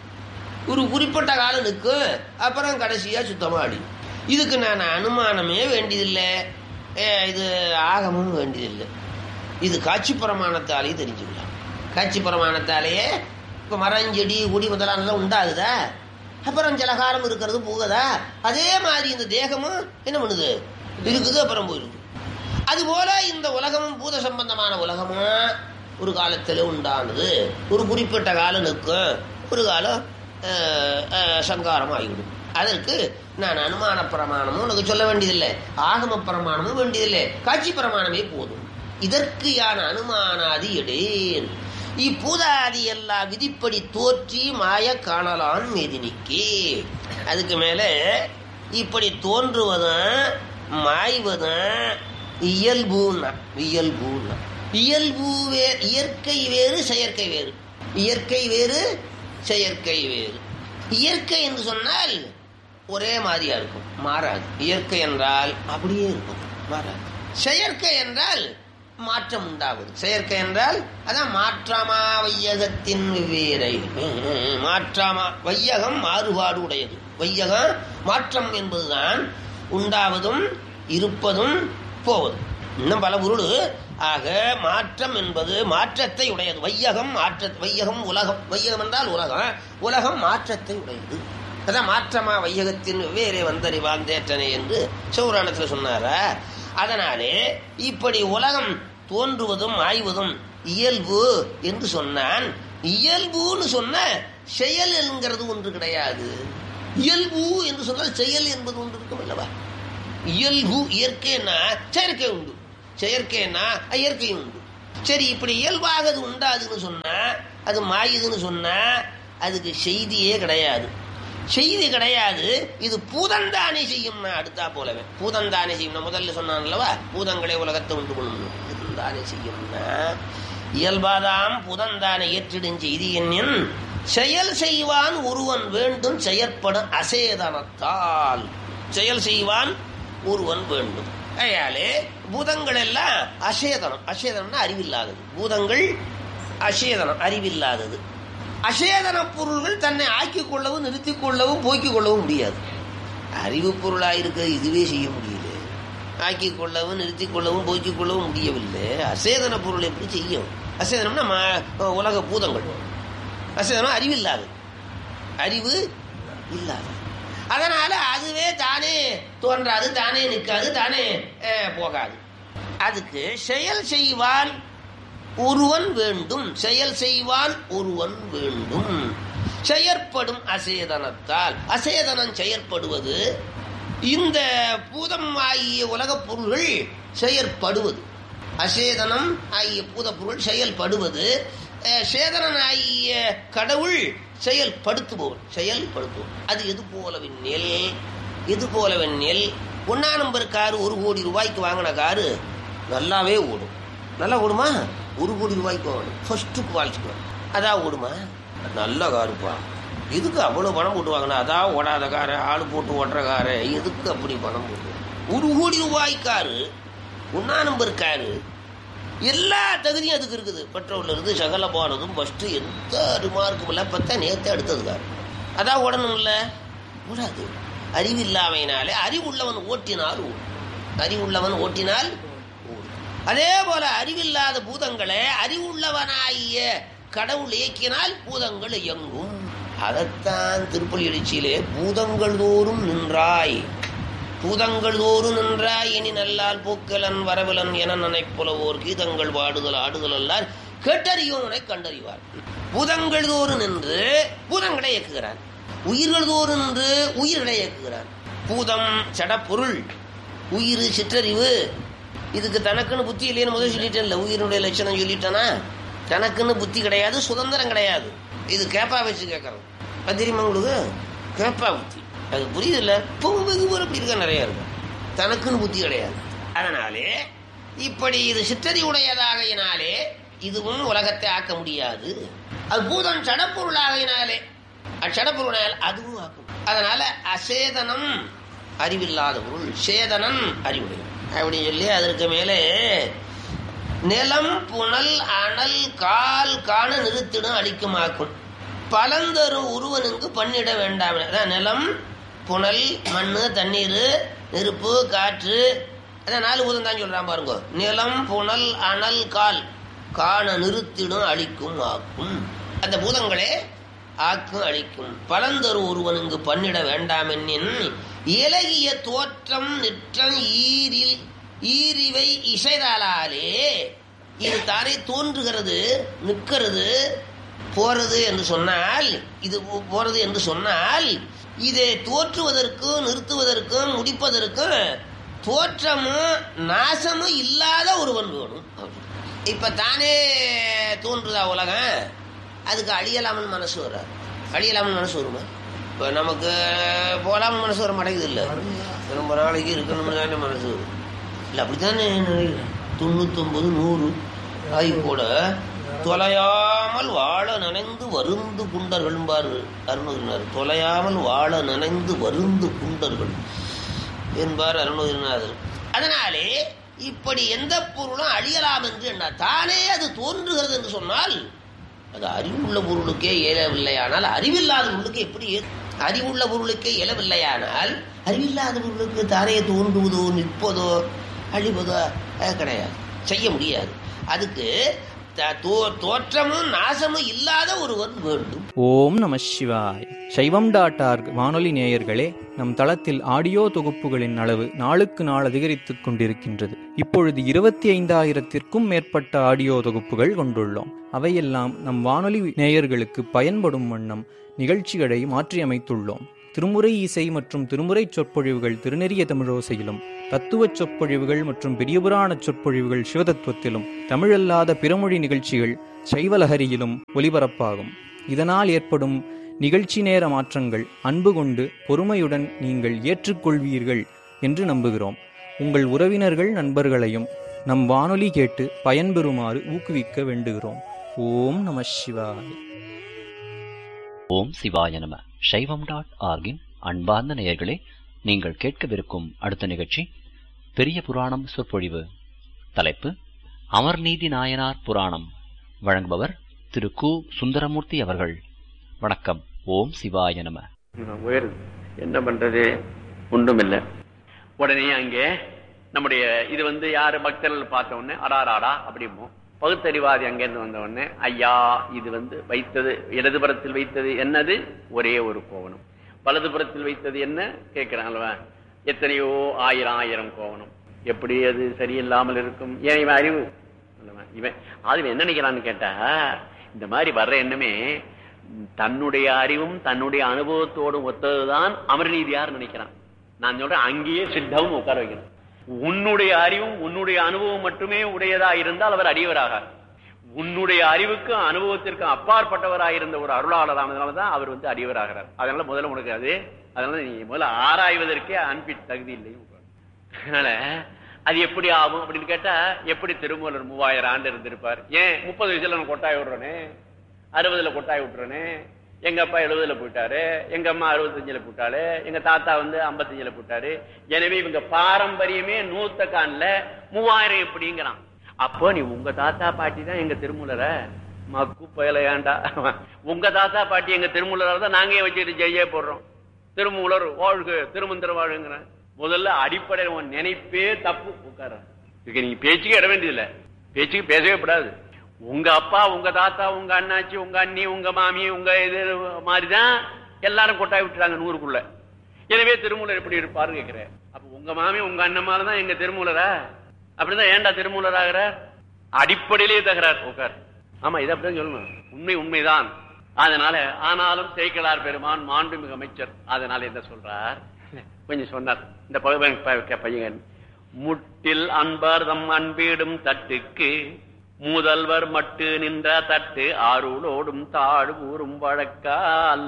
ஒரு குறிப்பிட்ட காலம் நிற்கு அப்புறம் கடைசியா சுத்தமா அடி இதுக்கு நான் அனுமானமே வேண்டியதில்லை ஏ, இது ஆகமும் வேண்டியதில்லை இது காட்சி பிரமாணத்தாலேயே தெரிஞ்சுக்கலாம் காட்சி பிரமாணத்தாலேயே இப்போ மரம் செடி கொடி முதலானதெல்லாம் உண்டாகுதா அப்புறம் சில காலம் இருக்கிறது போகுதா அதே மாதிரி இந்த தேகமும் என்ன பண்ணுது இருக்குது அப்புறம் போயிருக்கு அதுபோல இந்த உலகமும் பூத சம்பந்தமான உலகமும் ஒரு காலத்தில் உண்டானது ஒரு குறிப்பிட்ட காலம் நிற்கும் ஒரு காலம் அஹ், அஹ், சங்காரம் ஆகிவிடும் அதற்கு நான் அனுமான பிரமாணமும் உனக்கு சொல்ல வேண்டியதில்லை ஆகம பிரமாணமும் வேண்டியதில்லை காட்சி பிரமாணமே போதும் இதற்கு யான் அனுமானாதி எடேன் இப்பூதாதி எல்லாம் விதிப்படி தோற்றி மாய காணலான் மேதினிக்கே அதுக்கு மேல இப்படி தோன்றுவதும் மாய்வதும் இயல்புன்னா இயல்புன்னா இயல்பு வே இயற்கை வேறு செயற்கை வேறு இயற்கை வேறு செயற்கை வேறு இயற்கை என்று சொன்னால் ஒரே மாதிரியா இருக்கும் மாறாது இயற்கை என்றால் அப்படியே இருக்கும் மாறாது செயற்கை என்றால் மாற்றம் உண்டாகுது செயற்கை என்றால் அதான் மாற்றமா வையகத்தின் வெவ்வேறை மாற்றமா வையகம் மாறுபாடு உடையது வையகம் மாற்றம் என்பதுதான் உண்டாவதும் இருப்பதும் போவதும் இன்னும் பல பொருள் ஆக மாற்றம் என்பது மாற்றத்தை உடையது வையகம் மாற்ற வையகம் உலகம் வையகம் என்றால் உலகம் உலகம் மாற்றத்தை உடையது அதான் மாற்றமா வையகத்தின் வேறே வந்தறிவான் தேற்றனே என்று சிவபுராணத்தில் சொன்னாரா அதனாலே இப்படி உலகம் தோன்றுவதும் ஆய்வதும் இயல்பு என்று சொன்னான் இயல்புன்னு சொன்ன செயல் என்கிறது ஒன்று கிடையாது இயல்பு என்று சொன்னால் செயல் என்பது ஒன்று இருக்கும் அல்லவா இயல்பு இயற்கைன்னா செயற்கை உண்டு செயற்கைன்னா இயற்கை உண்டு சரி இப்படி இயல்பாக அது உண்டாதுன்னு சொன்னா அது மாயுதுன்னு சொன்னா அதுக்கு செய்தியே கிடையாது செய்தி கிடையாது இது பூதந்தானே செய்யும்னா அடுத்தா போலவே பூதந்தானே செய்யும் நான் முதல்ல சொன்னான் அல்லவா பூதங்களே உலகத்தை உண்டு பண்ணும் பூதந்தானே செய்யும்னா இயல்பாதாம் புதந்தானே ஏற்றிடும் செய்தி என்னின் செயல் செய்வான் ஒருவன் வேண்டும் செயற்படும் அசேதனத்தால் செயல் செய்வான் ஒருவன் வேண்டும் அயாலே பூதங்கள் எல்லாம் அசேதனம் அசேதனம்னா அறிவில்லாதது பூதங்கள் அசேதனம் அறிவில்லாதது அசேதன பொருள்கள் தன்னை ஆக்கிக் கொள்ளவும் நிறுத்திக் கொள்ளவும் போக்கிக் கொள்ளவும் முடியாது அறிவு பொருளாக இருக்க இதுவே செய்ய முடியல ஆக்கிக் கொள்ளவும் நிறுத்திக் கொள்ளவும் போக்கிக் கொள்ளவும் முடியவில்லை அசேதன பொருள் எப்படி செய்யும் அசேதனம்னா ம- உலக பூதங்கள் அசேதனம் அறிவில்லாது அறிவு இல்லாது அதனால அதுவே தானே தோன்றாது தானே நிற்காது தானே அஹ், போகாது அதுக்கு செயல் செய்வான் ஒருவன் வேண்டும் செயல் செய்வான் ஒருவன் வேண்டும் செயற்படும் அசேதனத்தால் அசேதனம் செயற்படுவது இந்த பூதம் ஆகிய உலகப் பொருள்கள் செயற்படுவது அசேதனம் ஆகிய பூத பொருள் செயல்படுவது அஹ், சேதனன் ஆகிய கடவுள் செயல்படுத்துபவன் செயல்படுத்துவோம் அது எது போலவெண்ணில் எது போலவெண்ணில் ஒன்னா நம்பர் காரு ஒரு கோடி ரூபாய்க்கு வாங்கின காரு நல்லாவே ஓடும் நல்லா ஓடுமா ஒரு கோடி ரூபாய்க்கு வாங்கணும் ஃபர்ஸ்ட் குவாலிட்டி அதான் ஓடுமா நல்ல காருப்பா எதுக்கு அவ்வளோ பணம் போட்டு வாங்கினா அதான் ஓடாத காரு ஆள் போட்டு ஓட்டுற காரு எதுக்கு அப்படி பணம் போட்டு ஒரு கோடி ரூபாய் காரு ஒன்னா நம்பர் காரு எல்லா தகுதியும் அதுக்கு இருக்குது பெட்ரோல் இருந்து சகல போனதும் ஃபஸ்ட்டு எந்த ரிமார்க்கும் இல்லை பார்த்தா நேற்று எடுத்தது காரு அதான் ஓடணும்ல ஓடாது அறிவில்லாமையினாலே அறிவுள்ளவன் ஓட்டினால் ஓடும் அறிவுள்ளவன் ஓட்டினால் ஓடும் அதே போல அறிவில்லாத பூதங்களை அறிவுள்ளவனாகிய கடவுள் இயக்கினால் பூதங்கள் இயங்கும் அதைத்தான் திருப்பலி எழுச்சியிலே பூதங்கள் தோறும் நின்றாய் பூதங்கள் தோறும் நின்றாய் இனி நல்லால் பூக்கலன் வரவிலன் என நினைப்புலவோர் கீதங்கள் பாடுதல் ஆடுதல் அல்லார் கேட்டறியோனை கண்டறிவார் பூதங்கள் தோறும் நின்று பூதங்களை இயக்குகிறான் உயிர்கள் தோறும் நின்று உயிர்களை இயக்குகிறான் பூதம் சடப்பொருள் உயிர் சிற்றறிவு இதுக்கு தனக்குன்னு புத்தி இல்லைன்னு முதல் சொல்லிட்டேன் இல்லை உயிரினுடைய லட்சணம் சொல்லிட்டேனா தனக்குன்னு புத்தி கிடையாது சுதந்திரம் கிடையாது இது கேப்பா வச்சு கேட்கறது அது தெரியுமா உங்களுக்கு கேப்பா புத்தி அது புரியுது இல்ல வெகு பேர் அப்படி இருக்க நிறைய இருக்கு தனக்குன்னு புத்தி கிடையாது அதனாலே இப்படி இது சிற்றறி உடையதாகையினாலே இதுவும் உலகத்தை ஆக்க முடியாது அது பூதம் சடப்பொருளாகையினாலே அச்சடப்பொருளால் அதுவும் ஆக்கும் அதனால அசேதனம் அறிவில்லாத பொருள் சேதனம் அறிவுடையது அப்படின்னு சொல்லி அதற்கு மேலே நிலம் புனல் அனல் கால் காண நிறுத்திடும் அழிக்குமாக்கும் பலந்தரும் உருவனுக்கு பண்ணிட வேண்டாம் அதான் நிலம் புனல் மண் தண்ணீர் நெருப்பு காற்று அதான் நாலு பூதம் தான் சொல்றான் பாருங்க நிலம் புனல் அனல் கால் காண நிறுத்திடும் அழிக்கும் ஆக்கும் அந்த பூதங்களே ஆக்கும் அழிக்கும் பலந்தரு ஒருவனுக்கு பண்ணிட வேண்டாம் என்னின் இலகிய தோற்றம் நிற்றம் ஈரில் ஈரிவை இசைதாலாலே இது தானே தோன்றுகிறது நிற்கிறது போறது என்று சொன்னால் இது போ- போறது என்று சொன்னால் இதை தோற்றுவதற்கும் நிறுத்துவதற்கும் முடிப்பதற்கும் தோற்றமும் நாசமும் இல்லாத ஒருவன் வேணும் இப்ப தானே தோன்றுதா உலகம் அதுக்கு அழியலாமல் மனசு வராது அழியலாமல் மனசு வருமா இப்போ நமக்கு போலாமல் மனசு வர மாட்டேங்குது இல்லை ரொம்ப நாளைக்கு இருக்கணும்னு தானே மனசு வரும் இல்லை அப்படித்தானே நினைக்கிறேன் தொண்ணூத்தொம்பது நூறு ஆகி கூட தொலையாமல் வாழ நனைந்து வருந்து குண்டர்கள்பார் அருணகிரிநாதர் தொலையாமல் வாழ நனைந்து வருந்து குண்டர்கள் என்பார் அருணகிரிநாதர் அதனாலே இப்படி எந்த பொருளும் அழியலாம் என்று என்ன தானே அது தோன்றுகிறது என்று சொன்னால் அது அறிவுள்ள பொருளுக்கே இயலவில்லையானால் அறிவில்லாத பொருளுக்கு எப்படி ஏ- அறிவுள்ள பொருளுக்கே இயலவில்லையானால் அறிவில்லாத பொருளுக்கு தானே தோன்றுவதோ நிற்பதோ அழிவதோ அஹ், கிடையாது செய்ய முடியாது அதுக்கு த- தோ- தோற்றமும் நாசமும் இல்லாத ஒருவன் வேண்டும் ஓம் நம சிவாய் சைவம் டாட் ஆர்க் வானொலி நேயர்களே நம் தளத்தில் ஆடியோ தொகுப்புகளின் அளவு நாளுக்கு நாள் அதிகரித்துக் கொண்டிருக்கின்றது இப்பொழுது இருபத்தி ஐந்தாயிரத்திற்கும் மேற்பட்ட ஆடியோ தொகுப்புகள் கொண்டுள்ளோம் அவையெல்லாம் நம் வானொலி நேயர்களுக்கு பயன்படும் வண்ணம் நிகழ்ச்சிகளை மாற்றியமைத்துள்ளோம் திருமுறை இசை மற்றும் திருமுறை சொற்பொழிவுகள் திருநெறிய தமிழோசையிலும் தத்துவச் சொற்பொழிவுகள் மற்றும் பெரியபுராண சொற்பொழிவுகள் சிவதத்துவத்திலும் தமிழல்லாத பிறமொழி நிகழ்ச்சிகள் சைவலஹரியிலும் ஒலிபரப்பாகும் இதனால் ஏற்படும் நிகழ்ச்சி நேர மாற்றங்கள் அன்பு கொண்டு பொறுமையுடன் நீங்கள் ஏற்றுக்கொள்வீர்கள் என்று நம்புகிறோம் உங்கள் உறவினர்கள் நண்பர்களையும் நம் வானொலி கேட்டு பயன்பெறுமாறு ஊக்குவிக்க வேண்டுகிறோம் ஓம் நம சிவாய ஓம் சிவாய நம சைவம் டாட் ஆர்கின் அன்பார்ந்த நேயர்களே நீங்கள் கேட்கவிருக்கும் அடுத்த நிகழ்ச்சி பெரிய புராணம் சொற்பொழிவு தலைப்பு அமர்நீதி நாயனார் புராணம் வழங்குபவர் திரு கு சுந்தரமூர்த்தி அவர்கள் வணக்கம் ஓம் சிவாய நம உயருது என்ன பண்றது ஒன்றுமில்லை உடனே அங்கே நம்முடைய இது வந்து யாரு பக்தர்கள் பார்த்த உடனே அடாராடா அப்படிம்போம் பகுத்தறிவாதி அங்கிருந்து வந்த உடனே ஐயா இது வந்து வைத்தது இடதுபுறத்தில் வைத்தது என்னது ஒரே ஒரு கோவணம் வலதுபுறத்தில் வைத்தது என்ன கேட்கிறாங்களா எத்தனையோ ஆயிரம் ஆயிரம் கோவணம் எப்படி அது சரியில்லாமல் இருக்கும் ஏன் இவன் அறிவு அல்லவா? இவன் அது இவன் என்ன நினைக்கிறான்னு கேட்டா இந்த மாதிரி வர்ற எண்ணமே தன்னுடைய அறிவும் தன்னுடைய அனுபவத்தோடும் ஒத்ததுதான் அமர்நீதியார் நினைக்கிறான் நான் சொல்றேன் அங்கேயே சித்தவும் உட்கார வைக்கணும் உன்னுடைய அறிவும் உன்னுடைய அனுபவம் மட்டுமே உடையதா இருந்தால் அவர் அடியவராக உன்னுடைய அறிவுக்கும் அனுபவத்திற்கும் அப்பாற்பட்டவராக இருந்த ஒரு அருளாளரானதுனாலதான் அவர் வந்து அடியவராகிறார் அதனால முதல்ல உனக்கு அது அதனால நீ முதல்ல ஆராய்வதற்கே அன்பி தகுதி இல்லை அதனால அது எப்படி ஆகும் அப்படின்னு கேட்டா எப்படி திருமூலர் மூவாயிரம் ஆண்டு இருந்திருப்பார் ஏன் முப்பது வயசுல நான் கொட்டாய் விடுறேனே அறுபதுல கொட்டாய் விட்டுறேனே எங்க அப்பா எழுபதுல போயிட்டாரு எங்க அம்மா அறுபத்தஞ்சுல போட்டாரு எங்க தாத்தா வந்து ஐம்பத்தஞ்சுல போட்டாரு எனவே இவங்க பாரம்பரியமே நூத்த கான்ல மூவாயிரம் எப்படிங்கிறான் அப்போ நீ உங்க தாத்தா பாட்டி தான் எங்க திருமூலர மக்கு பயலையாண்டா உங்க தாத்தா பாட்டி எங்க திருமூலரா தான் நாங்க ஏன் வச்சுட்டு ஜெய்யே போடுறோம் திருமூலர் வாழ்க திருமந்திர வாழ்கிற முதல்ல அடிப்படை உன் நினைப்பே தப்பு உட்கார இதுக்கு நீங்க பேச்சுக்கு இட வேண்டியதில்லை பேச்சுக்கு பேசவே கூடாது உங்க அப்பா உங்க தாத்தா உங்க அண்ணாச்சி உங்க அண்ணி உங்க மாமி உங்க இது மாதிரிதான் எல்லாரும் கொட்டாய் விட்டுறாங்க நூறுக்குள்ள எனவே திருமூலர் எப்படி இருப்பாரு கேக்குறேன் அப்ப உங்க மாமி உங்க அண்ணன் தான் எங்க திருமூலரா அப்படிதான் ஏன்டா திருமூலர் ஆகிற அடிப்படையிலே தகராறு உட்கார் ஆமா இதை அப்படிதான் சொல்லணும் உண்மை உண்மைதான் அதனால ஆனாலும் சேக்கலார் பெருமான் மாண்புமிகு அமைச்சர் அதனால என்ன சொல்றார் கொஞ்சம் சொன்னார் இந்த பகவன் ப- பையன் முட்டில் அன்பர் தம் அன்பீடும் தட்டுக்கு முதல்வர் மட்டு நின்ற தட்டு ஆருளோடும் தாழ் ஊரும் வழக்கால்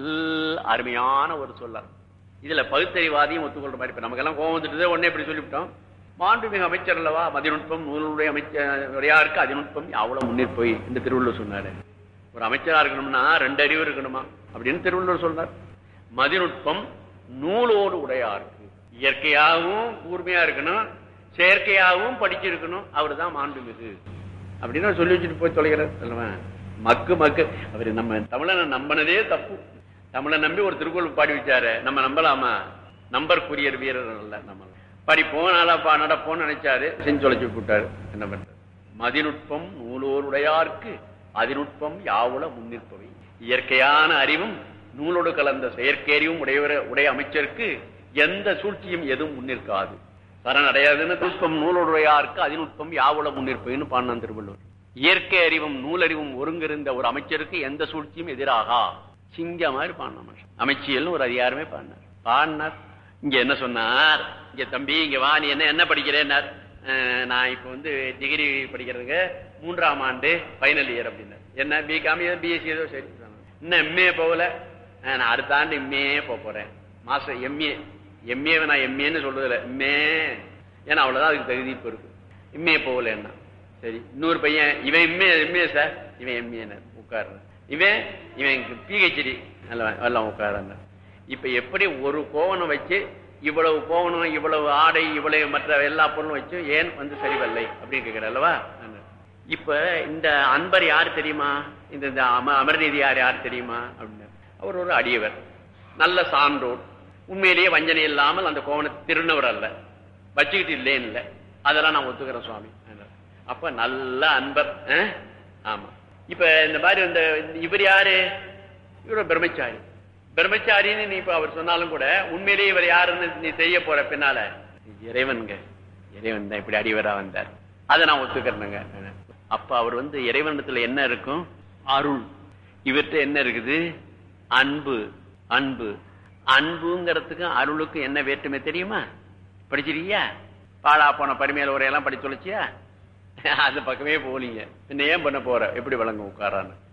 அருமையான ஒரு சொல்லார் இதுல பகுத்தறிவாதியும் ஒத்துக்கொள்ற மாதிரி இப்ப நமக்கெல்லாம் கோவம் வந்துட்டு உடனே இப்படி சொல்லிவிட்டோம் மாண்புமிகு அமைச்சர் அல்லவா மதிநுட்பம் நூலுடைய அமைச்சர் உரையாருக்கு அதிநுட்பம் அவ்வளவு முன்னிற் போய் இந்த திருவள்ளுவர் சொன்னாரு ஒரு அமைச்சரா இருக்கணும்னா ரெண்டு அறிவு இருக்கணுமா அப்படின்னு திருவள்ளுவர் சொல்றார் மதிநுட்பம் நூலோடு உடையாருக்கு இயற்கையாகவும் கூர்மையா இருக்கணும் செயற்கையாகவும் படிச்சிருக்கணும் அவர் தான் மாண்புமிகு அப்படின்னு அவர் சொல்லி வச்சுட்டு போய் தொலைகிறார் அல்லவா மக்கு மக்கு அவர் நம்ம தமிழனை நம்பினதே தப்பு தமிழை நம்பி ஒரு திருக்குறள் பாடி வச்சாரு நம்ம நம்பலாமா நம்பர்க்குரியர் வீரர் அல்ல நம்ம படிப்போம் நாளப்பா நடப்போம்னு நினைச்சாரு செஞ்சு தொலைச்சு விட்டாரு என்ன பண்றது மதிநுட்பம் நூலோருடையார்க்கு அதிநுட்பம் யாவுல முன்னிற்பவை இயற்கையான அறிவும் நூலோடு கலந்த செயற்கை அறிவும் உடையவர உடைய அமைச்சருக்கு எந்த சூழ்ச்சியும் எதுவும் முன்னிற்காது சரணடையாதுன்னு நுட்பம் நூலுடையாருக்கு அதிநுட்பம் யாவுல முன்னிற்பைன்னு பாடினான் திருவள்ளுவர் இயற்கை அறிவும் நூலறிவும் ஒருங்கிருந்த ஒரு அமைச்சருக்கு எந்த சூழ்ச்சியும் எதிராகா சிங்க மாதிரி பாடின மனுஷன் அமைச்சியல்னு ஒரு அதிகாரமே பாடினார் பாடினார் இங்க என்ன சொன்னார் இங்க தம்பி இங்க வா நீ என்ன என்ன படிக்கிறேன்னார் அஹ், நான் இப்ப வந்து டிகிரி படிக்கிறதுங்க மூன்றாம் ஆண்டு ஃபைனல் இயர் அப்படின்னார் என்ன பிகாம் ஏதோ பிஎஸ்சி ஏதோ சரி இன்னும் எம்ஏ போகல அஹ், நான் அடுத்த ஆண்டு எம்ஏ போக போறேன் மாஸ்டர் எம்ஏ எம்ஏ நான் எம்ஏன்னு சொல்றதில்ல எம்ஏ ஏன்னா அவ்வளவுதான் அதுக்கு தகுதி இப்ப இருக்கு எம்ஏ போகல என்ன சரி இன்னொரு பையன் இவன் எம்ஏ எம்ஏ சார் இவன் எம்ஏ உட்கார்ற இவன் இவன் பிஹெச்டி எல்லாம் உட்கார்றாங்க இப்ப எப்படி ஒரு கோவணம் வச்சு இவ்வளவு கோவணம் இவ்வளவு ஆடை இவ்வளவு மற்ற எல்லா பொருளும் வச்சு ஏன் வந்து சரிவல்லை அப்படின்னு கேட்கிற அல்லவா இப்ப இந்த அன்பர் யார் தெரியுமா இந்த இந்த அம அமர்நீதி யார் யார் தெரியுமா அப்படின்னு அவர் ஒரு அடியவர் நல்ல சான்றோர் உண்மையிலேயே வஞ்சனை இல்லாமல் அந்த கோவணத்தை திருநவர் அல்ல வச்சுக்கிட்டு இல்லேன்னு இல்லை அதெல்லாம் நான் ஒத்துக்கிறேன் சுவாமி அப்ப நல்ல அன்பர் அஹ், ஆமா இப்ப இந்த மாதிரி இந்த இவர் யாரு இவரு பிரம்மச்சாரி பிரம்மச்சாரின்னு நீ இப்ப அவர் சொன்னாலும் கூட உண்மையிலேயே இவர் யாருன்னு நீ செய்ய போற பின்னால இறைவனுங்க இறைவன் தான் இப்படி அடிவரா வந்தார் அதை நான் ஒத்துக்கிறேனுங்க அப்ப அவர் வந்து இறைவனத்துல என்ன இருக்கும் அருள் இவர்கிட்ட என்ன இருக்குது அன்பு அன்பு அன்புங்கிறதுக்கும் அருளுக்கும் என்ன வேற்றுமை தெரியுமா படிச்சிருக்கியா பாழா போன பரிமையில உரையெல்லாம் படிச்சு தொலைச்சியா அந்த பக்கமே போலீங்க என்ன ஏன் பண்ண போற எப்படி வழங்க உட்காரான்னு